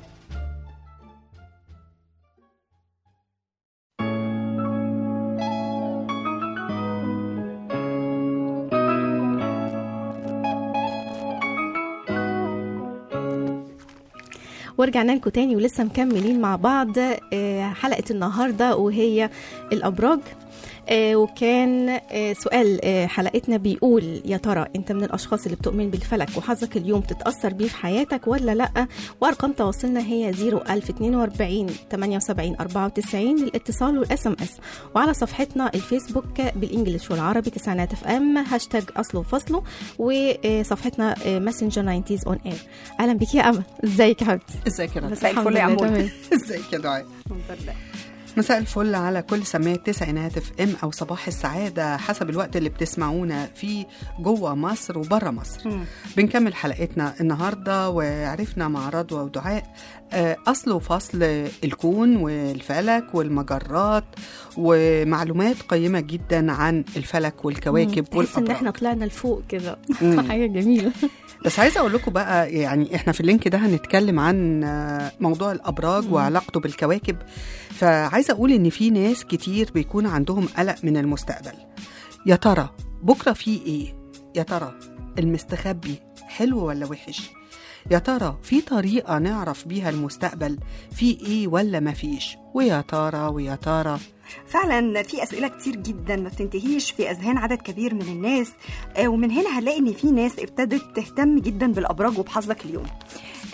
ورجعنا لكم تاني ولسه مكملين مع بعض آه، حلقة النهاردة وهي الأبراج آه، وكان آه، سؤال آه، حلقتنا بيقول يا ترى انت من الاشخاص اللي بتؤمن بالفلك وحظك اليوم تتاثر بيه في حياتك ولا لا وارقام تواصلنا هي 01042 78 94 للاتصال والاس ام اس وعلى صفحتنا الفيسبوك بالانجلش والعربي تسعينات اف ام هاشتاج اصله وفصله وصفحتنا ماسنجر 90 اون اير اهلا بك يا امل ازيك يا حبيبتي ازيك يا رب مساء الحمد الفل يا لله، عمود تمام. ازيك يا دعاء الحمد لله مساء الفل على كل سماع التسعينات اف ام او صباح السعاده حسب الوقت اللي بتسمعونا فيه جوه مصر وبره مصر مم. بنكمل حلقتنا النهارده وعرفنا مع رضوى ودعاء آه، اصل وفصل الكون والفلك والمجرات ومعلومات قيمه جدا عن الفلك والكواكب تحس ان والابراج احنا طلعنا لفوق كده مم. حاجه جميله بس عايزه اقول لكم بقى يعني احنا في اللينك ده هنتكلم عن آه، موضوع الابراج وعلاقته بالكواكب فعايزه اقول ان في ناس كتير بيكون عندهم قلق من المستقبل يا ترى بكره في ايه يا ترى المستخبي حلو ولا وحش يا ترى في طريقه نعرف بيها المستقبل في ايه ولا مفيش ويا ترى ويا ترى فعلا في اسئله كتير جدا ما بتنتهيش في اذهان عدد كبير من الناس آه، ومن هنا هنلاقي ان في ناس ابتدت تهتم جدا بالابراج وبحظك اليوم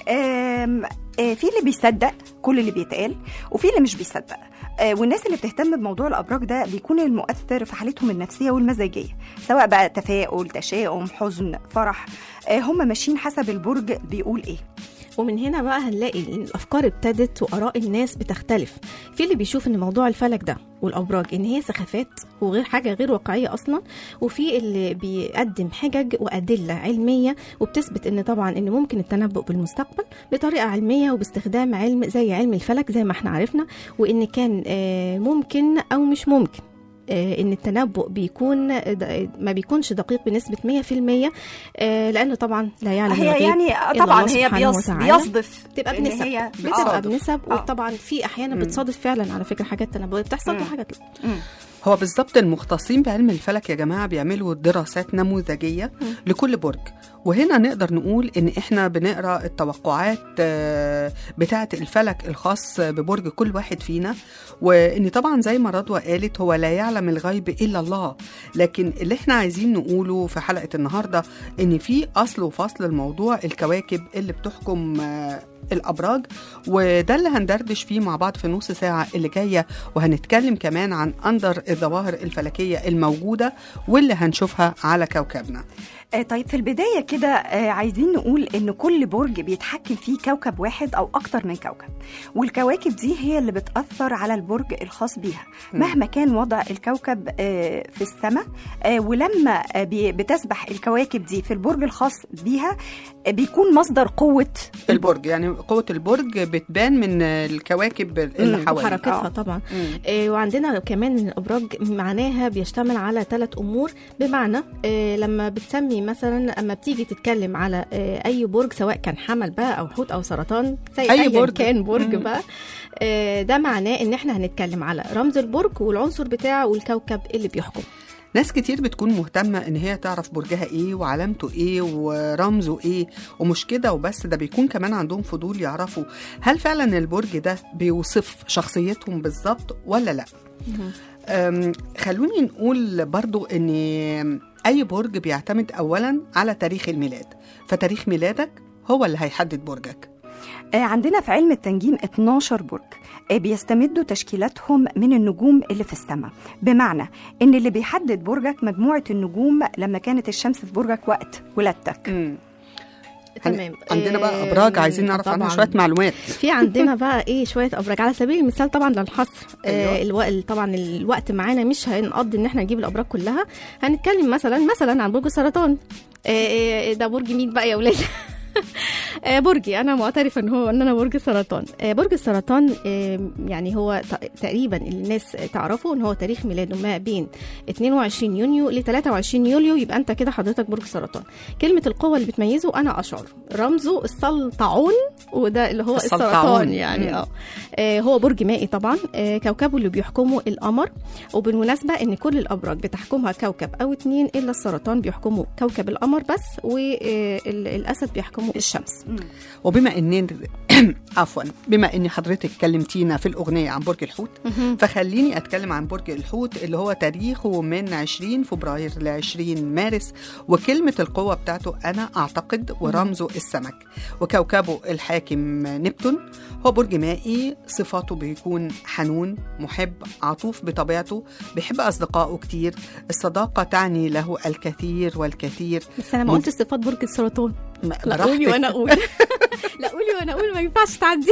آم، آه، في اللي بيصدق كل اللي بيتقال وفي اللي مش بيصدق آه، والناس اللي بتهتم بموضوع الابراج ده بيكون المؤثر في حالتهم النفسيه والمزاجيه سواء بقى تفاؤل تشاؤم حزن فرح آه، هم ماشيين حسب البرج بيقول ايه ومن هنا بقى هنلاقي ان الافكار ابتدت واراء الناس بتختلف في اللي بيشوف ان موضوع الفلك ده والابراج ان هي سخافات وغير حاجه غير واقعيه اصلا وفي اللي بيقدم حجج وادله علميه وبتثبت ان طبعا ان ممكن التنبؤ بالمستقبل بطريقه علميه وباستخدام علم زي علم الفلك زي ما احنا عرفنا وان كان آه، ممكن او مش ممكن آه، ان التنبؤ بيكون د- ما بيكونش دقيق بنسبه 100% آه، لانه طبعا لا يعلم هي الغيب يعني إلا طبعا الله هي سبحانه بيص وتعالى. بيصدف بتبقى إن بنسب هي بتبقى بتصادف. بنسب آه. وطبعا في احيانا مم. بتصادف فعلا على فكره حاجات تنبؤيه بتحصل مم. وحاجات لا مم. هو بالظبط المختصين بعلم الفلك يا جماعه بيعملوا دراسات نموذجيه لكل برج وهنا نقدر نقول ان احنا بنقرا التوقعات آه، بتاعه الفلك الخاص ببرج كل واحد فينا وان طبعا زي ما رضوى قالت هو لا يعلم الغيب الا الله لكن اللي احنا عايزين نقوله في حلقه النهارده ان في اصل وفصل الموضوع الكواكب اللي بتحكم آه، الابراج وده اللي هندردش فيه مع بعض في نص ساعه اللي جايه وهنتكلم كمان عن اندر الظواهر الفلكيه الموجوده واللي هنشوفها على كوكبنا آه، طيب في البداية كده آه، عايزين نقول إن كل برج بيتحكم فيه كوكب واحد أو أكتر من كوكب والكواكب دي هي اللي بتأثر على البرج الخاص بيها مهما كان وضع الكوكب آه، في السماء آه، ولما آه، بي- بتسبح الكواكب دي في البرج الخاص بيها آه، بيكون مصدر قوة البرج يعني قوه البرج بتبان من الكواكب اللي مم، حواليه وحركتها آه. طبعا مم. آه، وعندنا كمان ان الابراج معناها بيشتمل على ثلاث امور بمعنى آه، لما بتسمي مثلا اما بتيجي تتكلم على آه، اي برج سواء كان حمل بقى او حوت او سرطان زي أي اي برج. برج كان برج مم. بقى آه، ده معناه ان احنا هنتكلم على رمز البرج والعنصر بتاعه والكوكب اللي بيحكم ناس كتير بتكون مهتمة إن هي تعرف برجها إيه وعلامته إيه ورمزه إيه ومش كده وبس ده بيكون كمان عندهم فضول يعرفوا هل فعلا البرج ده بيوصف شخصيتهم بالظبط ولا لأ أم، خلوني نقول برضو إن أي برج بيعتمد أولا على تاريخ الميلاد فتاريخ ميلادك هو اللي هيحدد برجك آه، عندنا في علم التنجيم 12 برج آه، بيستمدوا تشكيلاتهم من النجوم اللي في السماء بمعنى ان اللي بيحدد برجك مجموعة النجوم لما كانت الشمس في برجك وقت ولادتك هن- تمام عندنا بقى آه، أبراج عايزين نعرف عنها طبعاً. شوية معلومات في عندنا بقى ايه شويه ابراج على سبيل المثال طبعا للحصر أيوة. آه الوقت طبعا الوقت معانا مش هنقضي ان احنا نجيب الابراج كلها هنتكلم مثلا مثلا عن برج السرطان آه آه، ده برج مين بقى يا ولاد آه، برجي انا معترفه ان هو ان انا برج السرطان آه، برج السرطان آه، يعني هو ت- تقريبا الناس تعرفه ان هو تاريخ ميلاده ما بين 22 يونيو ل 23 يوليو يبقى انت كده حضرتك برج السرطان كلمه القوه اللي بتميزه انا اشعر رمزه السلطعون وده اللي هو السلطعون. السرطان يعني مم. اه آه، هو برج مائي طبعا آه، كوكبه اللي بيحكمه القمر وبالمناسبه ان كل الابراج بتحكمها كوكب او اتنين الا السرطان بيحكمه كوكب القمر بس والاسد بيحكمه الشمس وبما ان عفوا بما ان حضرتك كلمتينا في الاغنيه عن برج الحوت فخليني اتكلم عن برج الحوت اللي هو تاريخه من 20 فبراير ل 20 مارس وكلمه القوه بتاعته انا اعتقد ورمزه السمك وكوكبه الحاكم نبتون هو برج مائي صفاته بيكون حنون محب عطوف بطبيعته بيحب اصدقائه كتير الصداقه تعني له الكثير والكثير بس انا ما مم. قلتش صفات برج السرطان م- لا قولي براحتك. وانا اقول لا قولي وانا اقول ما ينفعش تعدي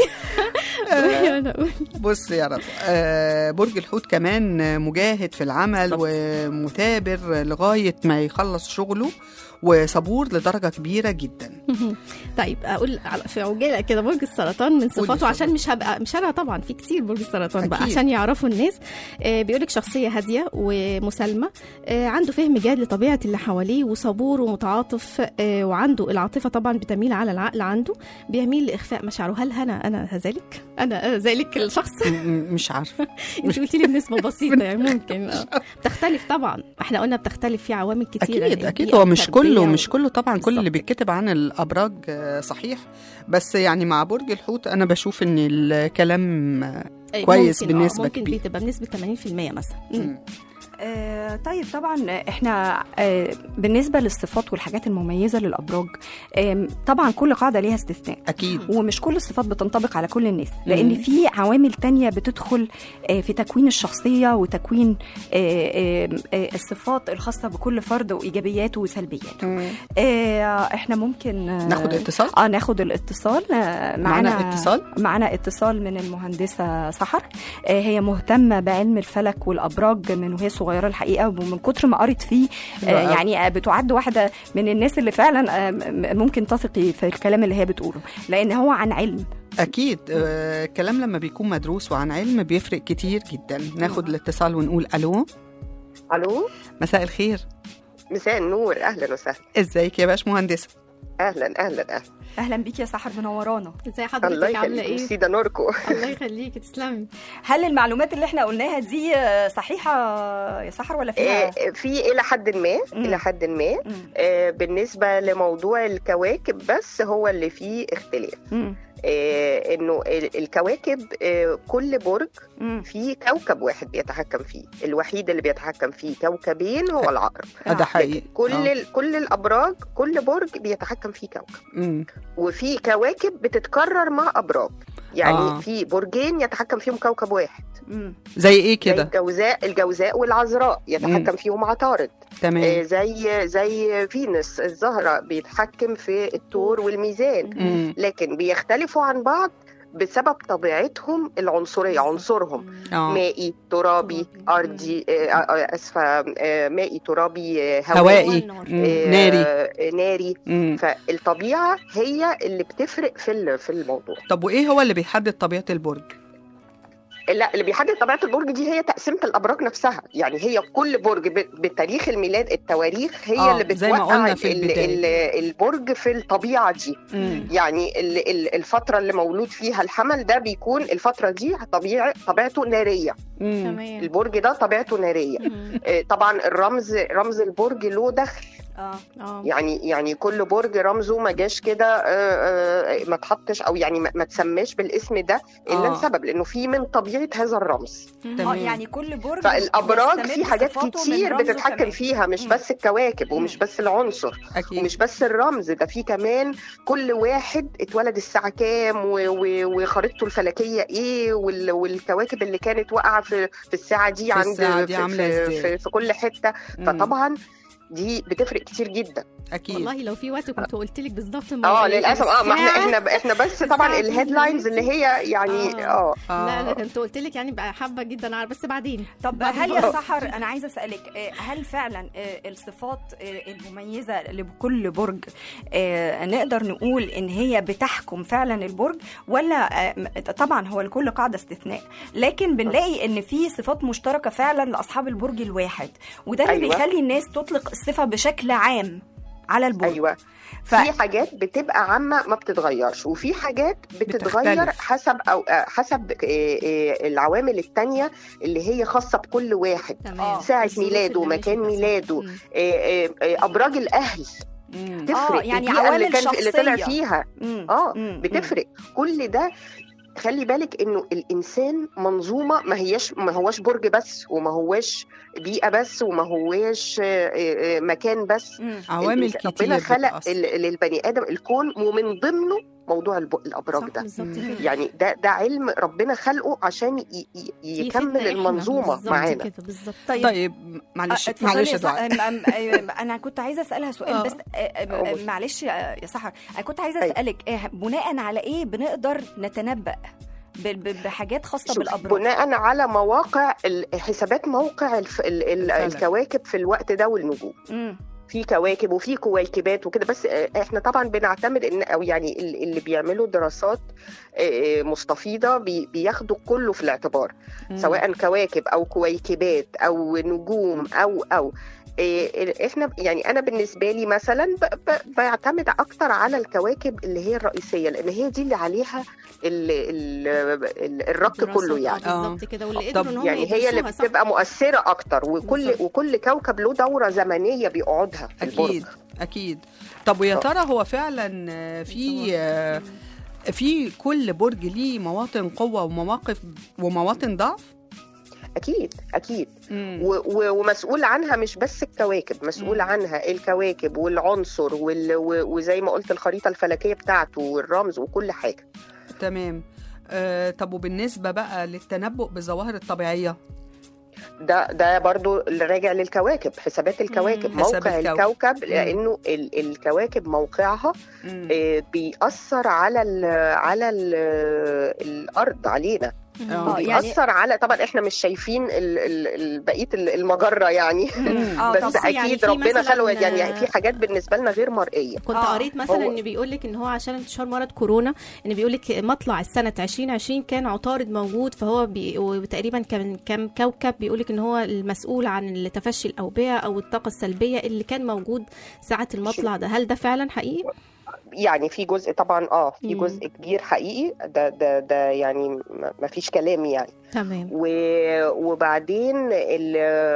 قولي وانا اقول بص يا رب آه برج الحوت كمان آه، مجاهد في العمل بالظبط. ومثابر لغاية ما يخلص شغله وصبور لدرجة كبيرة جدا طيب اقول على- في عجاله كده برج السرطان من صفاته اتفضل. عشان مش هبقى مش انا طبعا في كتير برج السرطان بقى أكيد. عشان يعرفوا الناس آه بيقولك شخصيه هاديه ومسالمه آه عنده فهم جاد لطبيعه اللي حواليه وصبور ومتعاطف آه وعنده العاطفه طبعا بتميل على العقل عنده بيميل لاخفاء مشاعره هل انا انا ذلك انا أنا ذلك الشخص م- م- مش عارفة انت قلتي لي بنسبه بسيطه يعني ممكن آه. بتختلف طبعا احنا قلنا بتختلف في عوامل كتيره أكيد أكيد البيئة هو مش والتربية كله و- مش كله طبعا كل اللي بالظبط. بيتكتب عن الأبراج آه، صحيح بس يعني مع برج الحوت أنا بشوف إن الكلام آه، أي كويس ممكن بنسبة ممكن كبيرة. بتبقى بنسبه 80% مثلا مم. م. آه طيب طبعا احنا آه بالنسبه للصفات والحاجات المميزه للابراج آه طبعا كل قاعده ليها استثناء اكيد ومش كل الصفات بتنطبق على كل الناس لان في عوامل تانية بتدخل آه، في تكوين الشخصيه وتكوين آه، آه، آه، الصفات الخاصه بكل فرد وايجابياته وسلبياته آه، احنا ممكن آه، ناخد اتصال اه ناخد الاتصال آه، معانا معانا اتصال؟ معانا اتصال من المهندسه سحر آه، هي مهتمه بعلم الفلك والابراج من وهي صغيره الحقيقه ومن كتر ما قرت فيه آه، حلوة أوي. يعني آه، بتعد واحده من الناس اللي فعلا آه، م- ممكن تثقي في الكلام اللي هي بتقوله لان هو عن علم اكيد آه، الكلام لما بيكون مدروس وعن علم بيفرق كتير جدا ناخد الاتصال ونقول الو الو مساء الخير مساء النور اهلا وسهلا ازيك يا باش مهندسه اهلا اهلا اهلا اهلا بيك يا سحر منورانا ازي الله حضرتك عامله يخليك ايه ميرسي ده نوركو الله يخليكي تسلمي هل المعلومات اللي احنا قلناها دي آه، صحيحه يا سحر ولا فيها آه، في الى حد ما مم. الى حد ما مم. آه، بالنسبه لموضوع الكواكب بس هو اللي فيه اختلاف مم. آه، انه ال- الكواكب آه، كل برج مم. فيه كوكب واحد بيتحكم فيه الوحيد اللي بيتحكم فيه كوكبين هو العقرب آه، ده حقيقي لكن كل آه. ال- كل الابراج كل برج بيتحكم فيه كوكب مم. وفي كواكب بتتكرر مع ابراج يعني آه. آه. في برجين يتحكم فيهم كوكب واحد مم. زي ايه زي كده الجوزاء الجوزاء والعذراء يتحكم مم. فيهم عطارد آه تمام زي زي فينوس الزهره بيتحكم في الثور والميزان مم. لكن بيختلفوا عن بعض بسبب طبيعتهم العنصريه عنصرهم اه مائي ترابي ترابي. ارضي آه، آه، اسفه آه، مائي ترابي آه، هوائي هوائي والنار. مم. آه، ناري آه، ناري مم. فالطبيعه هي اللي بتفرق في ال- في الموضوع طب وايه هو اللي بيحدد طبيعه البرج لا اللي بيحدد طبيعه البرج دي هي تقسيمه الابراج نفسها يعني هي كل برج ب- بتاريخ الميلاد التواريخ هي آه، اللي زي ما بتوقع قلنا في ال- البداية. ال- البرج في الطبيعه دي مم. يعني ال- ال- الفتره اللي مولود فيها الحمل ده بيكون الفتره دي طبيعه طبيعته ناريه مم. تمام البرج ده طبيعته ناريه مم. آه، طبعا الرمز رمز البرج له دخل اه اه يعني يعني كل برج رمزه ما جاش كده آه، آه، ما اتحطش او يعني ما ما تسماش بالاسم ده الا آه. لسبب لانه في من طبيعه هذا الرمز اه تمام. يعني كل برج فالابراج بيستمد في حاجات صفاته من كتير رمزه بتتحكم كمان. فيها مش مم. بس الكواكب ومش بس العنصر اكيد ومش بس الرمز ده في كمان كل واحد اتولد الساعه كام و- و- وخريطته الفلكيه ايه وال- والكواكب اللي كانت واقعه في في الساعه دي في عند الساعة دي في, عاملة في, إزاي؟ في, في كل حته مم. فطبعا دي بتفرق كتير جدا اكيد والله لو في وقت كنت قلت لك بالظبط اه مواعيد للاسف اه ما احنا الساعة. احنا احنا بس طبعا الساعة الهيدلاينز اللي هي يعني آه. اه لا لا كنت قلت لك يعني بقى حابه جدا اعرف بس بعدين طب بعد هل ما- يا سحر انا عايزه اسالك آه، هل فعلا آه، الصفات آه، المميزه لكل برج آه، نقدر نقول ان هي بتحكم فعلا البرج ولا آه، م- طبعا هو لكل قاعده استثناء لكن بنلاقي ان في صفات مشتركه فعلا لاصحاب البرج الواحد وده اللي أيوة. بيخلي الناس تطلق الصفه بشكل عام على البرج ايوه ف... في حاجات بتبقى عامه ما بتتغيرش وفي حاجات بتتغير بتختلف. حسب او آه، حسب آه، آه، العوامل التانية اللي هي خاصه بكل واحد تمام ساعه الظروف ميلاده اللي مكان ماشي فيها. ميلاده مم. آه، آه، آه، ابراج الاهل مم. تفرق يعني البيئة اللي عوامل كان اللي طلع شخصية. فيها مم. اه مم. بتفرق كل ده خلي بالك انه الانسان منظومه ما هياش ما هواش برج بس وما هواش بيئه بس وما هواش آه، آه، آه، مكان بس مم. عوامل الإنس- كتير ربنا خلق بتأثر. ال- للبني ادم الكون ومن ضمنه موضوع الب- الابراج صح ده بالظبط مم. كده يعني ده ده علم ربنا خلقه عشان ي- ي- يفيدنا يكمل إحنا. المنظومه بالظبط معانا كده بالظبط طيب طيب معلش آه، اتفضلي معلش يا يا دعاء سا- أم- أم- أيوة، انا كنت عايزه اسالها سؤال آه. بس آه، آه، أول. معلش يا يا سحر انا كنت عايزه أيوة. اسالك آه، بناء على ايه بنقدر نتنبأ ب- ب- بحاجات خاصه شوف، بالابراج بناء على مواقع ال- حسابات موقع الف... ال... ال... الفلك. الكواكب في الوقت ده والنجوم مم. في كواكب وفي كويكبات وكده بس آه، احنا طبعا بنعتمد ان او يعني ال- اللي بيعملوا دراسات آه، مستفيضه بي- بياخدوا كله في الاعتبار مم. سواء كواكب او كويكبات او نجوم او او إيه، احنا يعني انا بالنسبه لي مثلا ب- ب- بعتمد اكتر على الكواكب اللي هي الرئيسيه لان هي دي اللي عليها ال ال ال الربط دراسات، كله يعني آه، بالظبط كده واللي قدروا ان هم يعني هي اللي يدرسوها صح. بتبقى مؤثره اكتر وكل بالظبط. وكل كوكب له دوره زمنيه بيقعدها في البرج اكيد اكيد طب ويا ترى هو فعلا آه، في آه، في كل برج ليه مواطن قوه ومواقف ومواطن ضعف اكيد اكيد مم. و- و- ومسؤول عنها مش بس الكواكب مسؤول مم. عنها الكواكب والعنصر وال- و- وزي ما قلت الخريطه الفلكيه بتاعته والرمز وكل حاجه تمام آه طب وبالنسبه بقى للتنبؤ بالظواهر الطبيعيه ده ده برضو اللي راجع للكواكب حسابات الكواكب مم. حساب موقع الكوكب. الكوكب لانه ال- الكواكب موقعها مم. آه، بيأثر على ال على ال الارض علينا آه. يعني- بيأثر على طبعا احنا مش شايفين ال- ال- ال- بقيه ال- المجره يعني اه بس طب يعني اكيد في ربنا مثلاً- خلق يعني في حاجات بالنسبه لنا غير مرئيه كنت آه، قريت مثلا هو- ان بيقول لك ان هو عشان انتشار مرض كورونا ان بيقول لك مطلع السنه 2020 كان عطارد موجود فهو بي وتقريبا كان كم كوكب بيقول لك ان هو المسؤول عن تفشي الاوبئه او الطاقه السلبيه اللي كان موجود ساعه المطلع ده هل ده فعلا حقيقي؟ يعني في جزء طبعا اه في مم. جزء كبير حقيقي ده ده ده يعني ما- ما فيش كلام يعني تمام و- وبعدين ال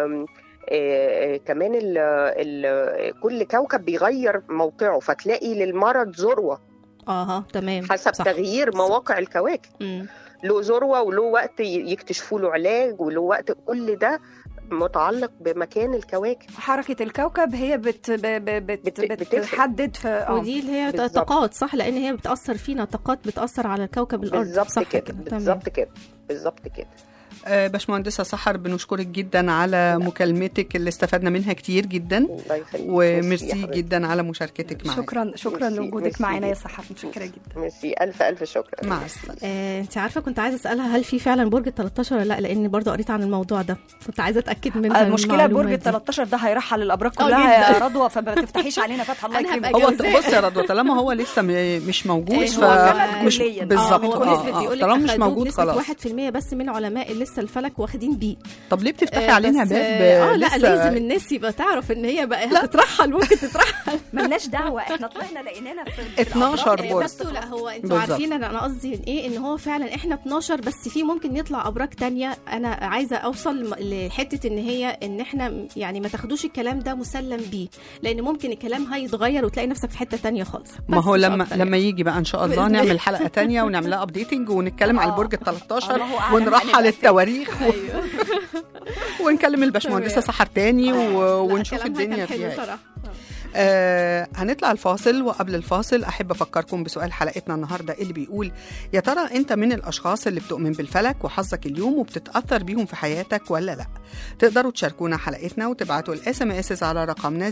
آه، كمان ال ال كل كوكب بيغير موقعه فتلاقي للمرض ذروه اه تمام حسب صح. تغيير مواقع الكواكب مم. له ذروه وله وقت ي- يكتشفوا له علاج وله وقت كل ده متعلق بمكان الكواكب حركه الكوكب هي بت ب ب بت بت- بتفرق. بتحدد في آه. ودي اللي هي بالظبط. طاقات صح لان هي بتاثر فينا طاقات بتاثر على الكوكب الارض بالظبط صح كده تمام. بالظبط كده بالظبط كده آه باشمهندسه سحر بنشكرك جدا على مكالمتك اللي استفدنا منها كتير جدا الله يخليك ميرسي يا وميرسي حبيبتي. جدا على مشاركتك معنا شكرا شكرا ميرسي، لوجودك ميرسي معانا يا جدا. سحر متشكره جدا ميرسي الف الف شكر مع السلامه آه، انت عارفه كنت عايزه اسالها هل في فعلا برج ال 13 ولا لا لان برضو قريت عن الموضوع ده كنت عايزه اتاكد منها المشكله المعلومة برج ال دي. 13 ده هيرحل الابراج آه، كلها جداً. يا رضوى فما تفتحيش علينا فتح الله أنا هبقى يكرمك هو جوزاء. بص يا رضوى طالما هو لسه م- مش موجود آه، ف هو كمان مش كلياً. بالظبط اه هو آه، نسبة آه. بيقول لك طالما مش أخدوه موجود بنسبة خلاص 1% بس من علماء لسه الفلك واخدين بيه طب ليه بتفتحي آه، علينا بس، باب اه لا لسه- لازم الناس يبقى تعرف ان هي بقى هتترحل ممكن تترحل ملناش دعوه احنا طلعنا لقينانا في في 12 الأبراج. برج. بس لا هو انتوا بالظبط. عارفين انا أنا قصدي ايه ان هو فعلا احنا 12 بس في ممكن يطلع ابراج تانية انا عايزه اوصل م- لحته ان هي ان احنا يعني ما تاخدوش الكلام ده مسلم بيه لان ممكن الكلام هيتغير وتلاقي نفسك في حته تانية خالص ما بس هو مش لما أكتر لما يعني. يجي بقى ان شاء الله بإذن الله. نعمل حلقه تانية ونعملها ابديتنج ونتكلم على آه. البرج ال 13 الله أعلم ونرحل هنبقى فين. التواريخ و... ايوه ونكلم الباشمهندسه تمام. سحر تاني و... لا، ونشوف كلامها الدنيا كان حلو فيها إيه. صراحه آه هنطلع الفاصل وقبل الفاصل احب افكركم بسؤال حلقتنا النهارده اللي بيقول يا ترى انت من الاشخاص اللي بتؤمن بالفلك وحظك اليوم وبتتاثر بيهم في حياتك ولا لا تقدروا تشاركونا حلقتنا وتبعتوا الاس ام اس على رقمنا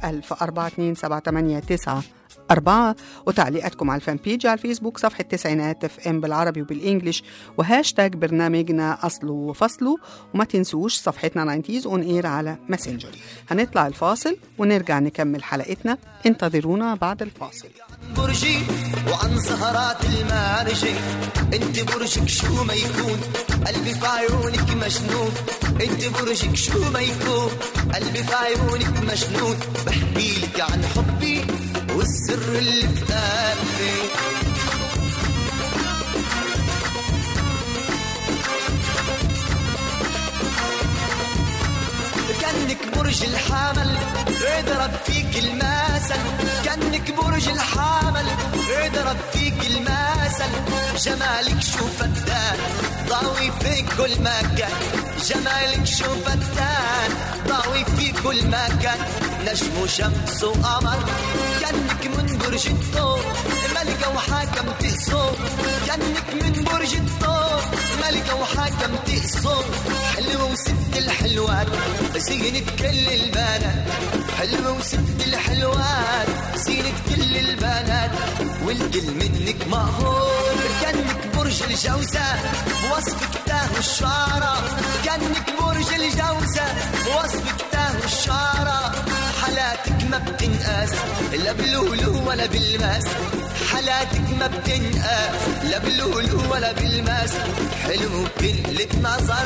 010427889 أربعة وتعليقاتكم على الفان بيج على الفيسبوك صفحة تسعينات اف ام بالعربي وبالإنجليش وهاشتاج برنامجنا أصله وفصله وما تنسوش صفحتنا 90 اون اير على ماسنجر هنطلع الفاصل ونرجع نكمل حلقتنا انتظرونا بعد الفاصل برجي وعن سهرات المارجي انت برجك شو ما يكون قلبي في عيونك مجنون انت برجك شو ما يكون قلبي في عيونك مجنون بحكي لك عن حبي والسر اللي في قلبي كانك برج الحمل اضرب فيك المثل كانك برج الحمل اضرب فيك المثل جمالك شو فتان ضاوي في كل مكان جمالك شو فتان ضاوي في كل مكان نجم وشمس وقمر كانك من برج الثور ملكة وحاكم تقصر كانك من برج الثور ملكة وحاكم تقصر حلوة وست الحلوات زينة كل البنات حلوة وست الحلوات زينة كل البنات والكل منك مهور كانك برج الجوزاء بوصفك تاه الشعراء كانك برج الجوزاء بوصفك تاه الشعراء حالاتك ما بتنقاس لا بلولو ولا بالماس حالاتك ما بتنقاس لا بلولو ولا بالماس حلو كل نظر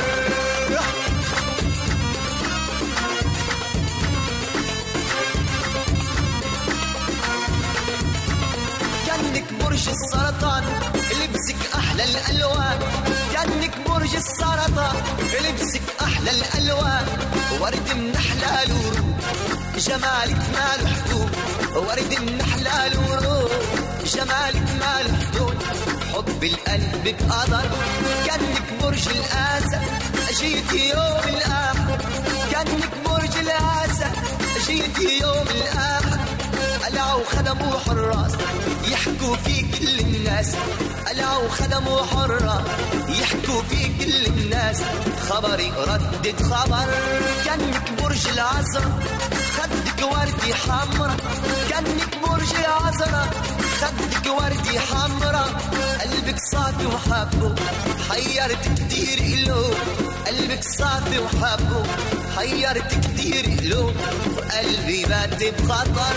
كانك برج السرطان لبسك احلى الالوان كانك برج السرطان لبسك احلى الالوان ورد من احلى الورود جمالك ما له حدود ورد من احلى الورود جمالك ما له حدود حب القلب بقدر كانك برج الاسد جيتي جيتي يوم الآخر كأنك برج الأسد جيتي يوم الآخر قلعوا خدموا حراس يحكوا في كل الناس قلعوا خدموا حراس يحكوا في كل الناس خبري ردت خبر كأنك برج العذراء خدك وردي حمرا كأنك برج العذراء خدك وردي حمرا قلبك صافي وحبه حيرت كتير قلوب قلبك صافي وحبه حيرت كتير قلوب وقلبي بات بخطر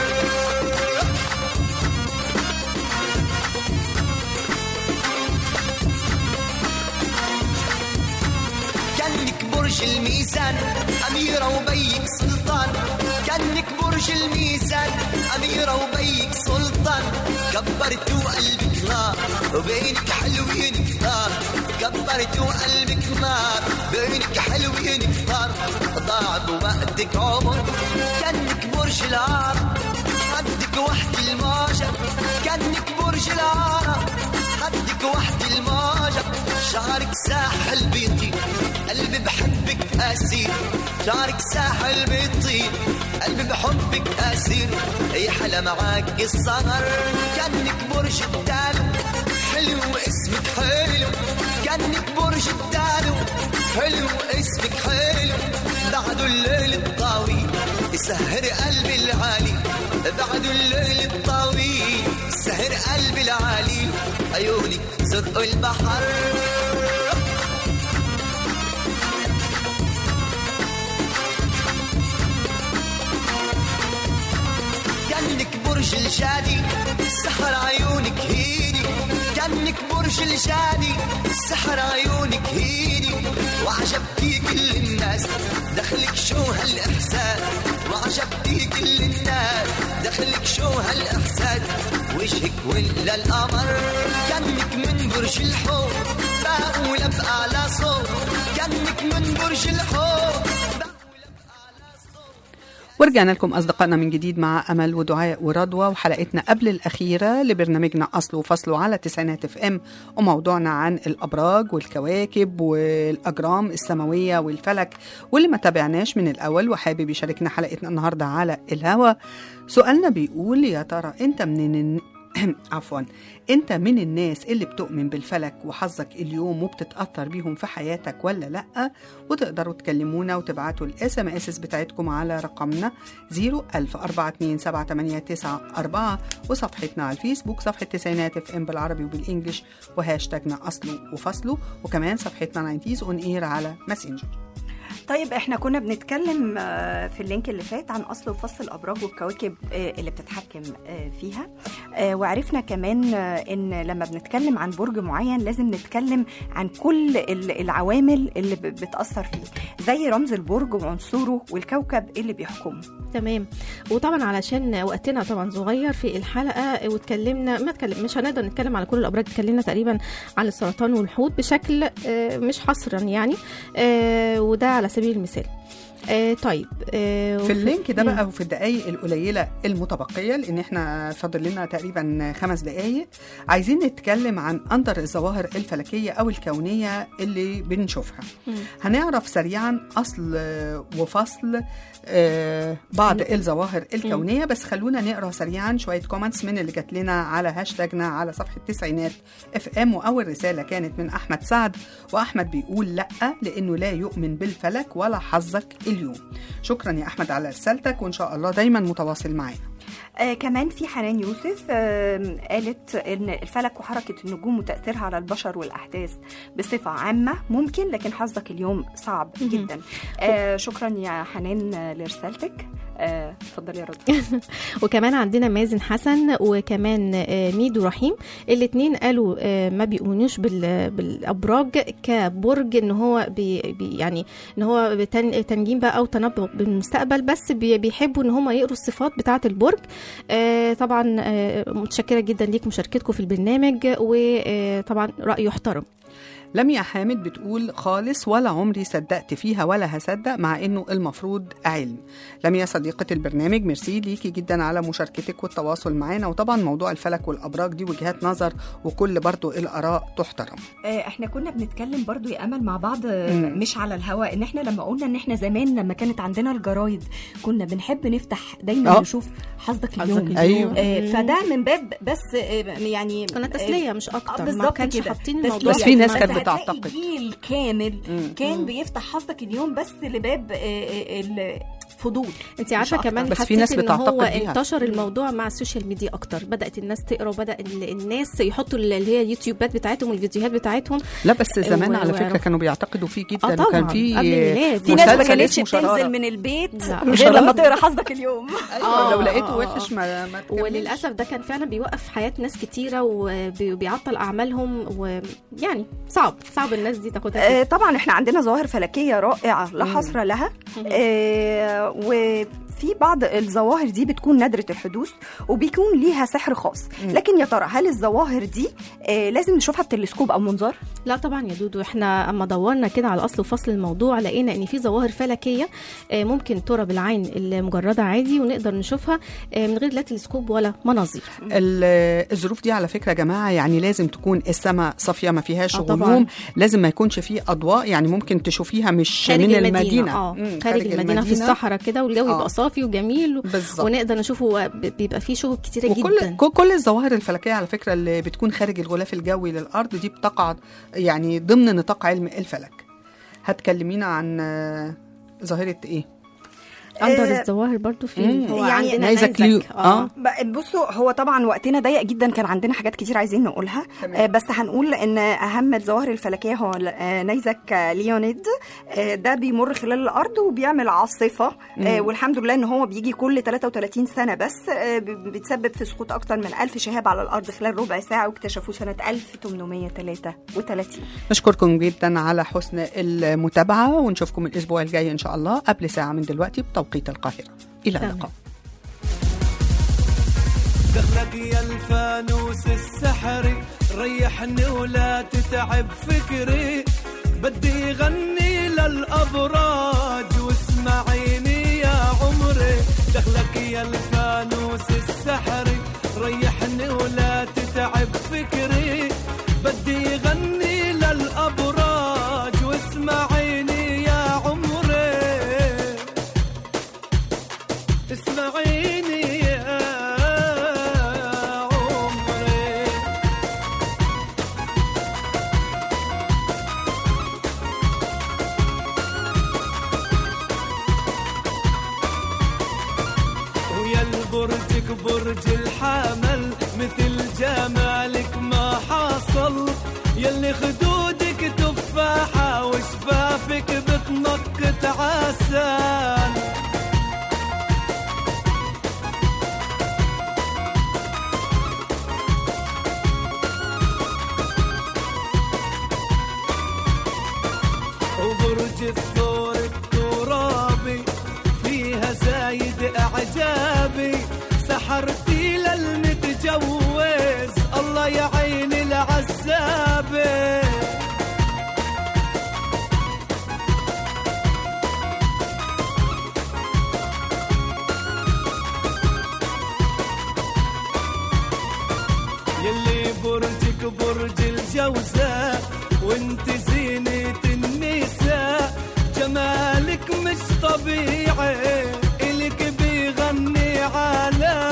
كأنك برج الميزان أميرة وبيك سلطان كأنك برج الميزان أميرة وبيك سلطان كبرت وقلبك نار وبينك حلوين كتار كبرت وقلبك نار بينك حلوين كتار ضاع بوقتك عمر كأنك برج العار حدك وحد الموجة كأنك برج العار حدك وحد الموجة شعرك ساحل بيطير قلبي بحبك أسير شعرك ساحل بيطير قلبي بحبك أسير يحلى معاك السهر كأنك برج الدالو حلو اسمك حلو كأنك برج الدالو حلو اسمك حلو بعد الليل الطويل يسهر قلبي العالي بعد الليل الطويل سهر قلبي العالي عيونك زرق البحر كأنك برج الجادي سحر عيونك هيدي كأنك برج الجادي سحر عيونك هيدي وعجبتي كل الناس دخلك شو هالإحساس وعجبتي كل الناس دخلك شو هالإحساس وجهك ولا القمر كأنك من برج الحوت بقول بأعلى صوت كأنك من برج الحوت ورجعنا لكم أصدقائنا من جديد مع أمل ودعاء ورضوى وحلقتنا قبل الأخيرة لبرنامجنا أصل وفصله على تسعينات اف ام وموضوعنا عن الأبراج والكواكب والأجرام السماوية والفلك واللي ما تابعناش من الأول وحابب يشاركنا حلقتنا النهاردة على الهوا سؤالنا بيقول يا ترى أنت من عفوا انت من الناس اللي بتؤمن بالفلك وحظك اليوم وبتتاثر بيهم في حياتك ولا لا وتقدروا تكلمونا وتبعتوا الاس ام اس بتاعتكم على رقمنا 010427894 وصفحتنا على الفيسبوك صفحه تسعينات اف ام بالعربي وبالانجلش وهاشتاجنا اصله وفصله وكمان صفحتنا 90 اون اير على ماسنجر طيب احنا كنا بنتكلم آه، في اللينك اللي فات عن اصل وفصل الابراج والكواكب آه، اللي بتتحكم آه، فيها آه، وعرفنا كمان آه، ان لما بنتكلم عن برج معين لازم نتكلم عن كل ال- العوامل اللي ب- بتاثر فيه زي رمز البرج وعنصره والكوكب اللي بيحكمه تمام وطبعا علشان وقتنا طبعا صغير في الحلقه واتكلمنا ما اتكلم مش هنقدر نتكلم على كل الابراج اتكلمنا تقريبا عن السرطان والحوت بشكل آه، مش حصرا يعني آه، وده على سبيل المثال آه، طيب آه، في وفي- اللينك ده مم. بقى وفي الدقايق القليله المتبقيه لان احنا فاضل لنا تقريبا خمس دقايق عايزين نتكلم عن اندر الظواهر الفلكيه او الكونيه اللي بنشوفها مم. هنعرف سريعا اصل آه، وفصل آه، بعض الظواهر الكونيه بس خلونا نقرا سريعا شويه كومنتس من اللي جات لنا على هاشتاجنا على صفحه تسعينات اف ام واول رساله كانت من احمد سعد واحمد بيقول لا لانه لا يؤمن بالفلك ولا حظك اليوم شكرا يا احمد على رسالتك وان شاء الله دايما متواصل معانا آه كمان في حنان يوسف آه قالت ان الفلك وحركه النجوم وتاثيرها على البشر والاحداث بصفه عامه ممكن لكن حظك اليوم صعب مهم. جدا آه شكرا يا حنان آه، لرسالتك آه، اتفضلي يا رضوى وكمان عندنا مازن حسن وكمان آه، ميدو رحيم الاثنين قالوا آه، ما بيؤمنوش بال- بالابراج كبرج ان هو بي بي- يعني ان هو بتن- تنجيم بقى او تنبؤ بالمستقبل بس بي- بيحبوا ان هم يقروا الصفات بتاعه البرج آه، طبعا آه، متشكره جدا ليك مشاركتكم في البرنامج وطبعا راي يحترم لميا حامد بتقول خالص ولا عمري صدقت فيها ولا هصدق مع انه المفروض علم لميا صديقة البرنامج ميرسي ليكي جدا على مشاركتك والتواصل معانا وطبعا موضوع الفلك والابراج دي وجهات نظر وكل برضو الاراء تحترم آه، احنا كنا بنتكلم برضو يا امل مع بعض آه، مم. مش على الهواء ان احنا لما قلنا ان احنا زمان لما كانت عندنا الجرايد كنا بنحب نفتح دايما آه. نشوف حظك حظك اليوم اليوم. أيوة. آه، فده من باب بس آه، يعني كنا تسليه مش اكتر ما بالظبط كانش كده. حاطين تسلية. الموضوع بس في ناس بس كانت هتلاقي بتعتقد. جيل كامل مم. كان بيفتح حظك اليوم بس لباب آه، آه، الفضول انت عارفه مش أكتر. كمان بس في حسيت ناس ان بتعتقد هو بيها. انتشر الموضوع مع السوشيال ميديا اكتر بدات الناس تقرا وبدا ال- الناس يحطوا اللي هي اليوتيوبات بتاعتهم والفيديوهات بتاعتهم لا بس زمان و- على فكره ويعرفوا. كانوا بيعتقدوا فيه جدا آه طبعاً، وكان في قبل الميلاد. في ناس ما مسلسل كانتش اسمه شرارة. بتنزل من البيت لا. غير شرارة. لما تقرا حظك اليوم ايوه آه، لو لقيته آه، وحش آه. ما, ما تكملش. وللاسف ده كان فعلا بيوقف حياه ناس كتيره وبيعطل اعمالهم ويعني صعب صعب الناس دي تاخدها كده. آه، طبعا احنا عندنا ظواهر فلكيه رائعه لا حصر لها آه، وفي بعض الظواهر دي بتكون نادره الحدوث وبيكون ليها سحر خاص لكن يا ترى هل الظواهر دي آه، لازم نشوفها بتلسكوب او منظار لا طبعا يا دودو احنا اما دورنا كده على اصل وفصل الموضوع لقينا ان في ظواهر فلكيه آه، ممكن ترى بالعين المجرده عادي ونقدر نشوفها آه، من غير لا تلسكوب ولا مناظير ال- الظروف دي على فكره يا جماعه يعني لازم تكون السماء صافيه ما فيهاش آه طبعاً. غيوم لازم ما يكونش فيه اضواء يعني ممكن تشوفيها مش خارج من المدينه, المدينه اه مم، خارج المدينه في الصحراء كده والجو آه. يبقى صافي وجميل و... بالظبط ونقدر نشوفه ب- بيبقى فيه شهب كتيره وكل جدا كل- كل الظواهر الفلكيه على فكره اللي بتكون خارج الغلاف الجوي للارض دي بتقع يعني ضمن نطاق علم الفلك هتكلمينا عن آه، ظاهره ايه اندر آه، الظواهر برضو في مم. هو يعني عندنا عايزة نيزك. كليو. اه آه. ب- بصوا هو طبعا وقتنا ضيق جدا كان عندنا حاجات كتير عايزين نقولها تمام. آه، بس هنقول ان اهم الظواهر الفلكيه هو آه، نيزك آه، ليونيد آه، ده بيمر خلال الارض وبيعمل عاصفه آه، والحمد لله ان هو بيجي كل 33 سنه بس آه، ب- بتسبب في سقوط اكتر من 1000 شهاب على الارض خلال ربع ساعه واكتشفوه سنه 1833 نشكركم جدا على حسن المتابعه ونشوفكم الاسبوع الجاي ان شاء الله قبل ساعه من دلوقتي بتوقيت القاهره الى تمام. اللقاء دخلك يا الفانوس السحري ريحني ولا تتعب فكري بدي غني للأبراج واسمعيني يا عمري دخلك يا الفانوس السحري ريحني ولا تتعب فكري بدي غني للأبراج واسمعيني يا عمري اسمعيني يا عمري ويا البرجك برج الحمل مثل جمالك ما حصل يلي خدودك تفاحة وشفافك بتنقط عسل وبرج الثور الترابي فيها زايد اعجابي سحرتي للمتجوز الله يعين العزابي يلي برجك برج الجوزاء وانت زينة النساء جمالك مش طبيعي إلك بيغني على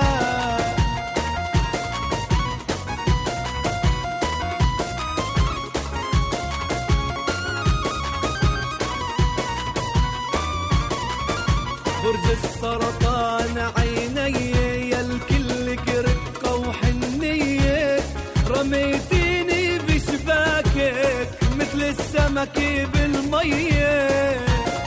برج السرطان عيني يا الكل رقة وحنية رميتيني بشباكك مثل السمك بالمية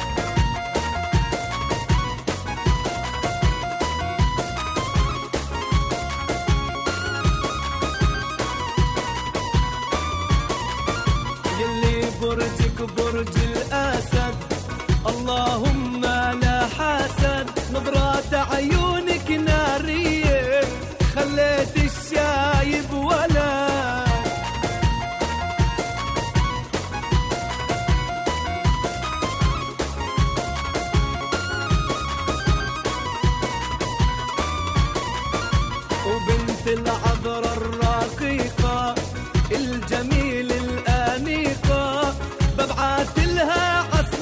يلي برجك برج الأسد اللهم لا حسد نظرات عيونك نارية خليت الشايب ولا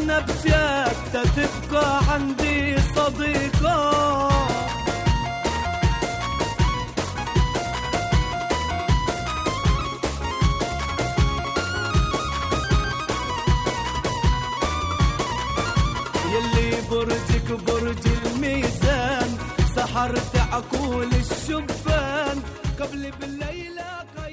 اتمنى بسيادته تبقى عندي صديقة يلي برجك برج الميزان سحرت عقول الشبان قبل بالليلة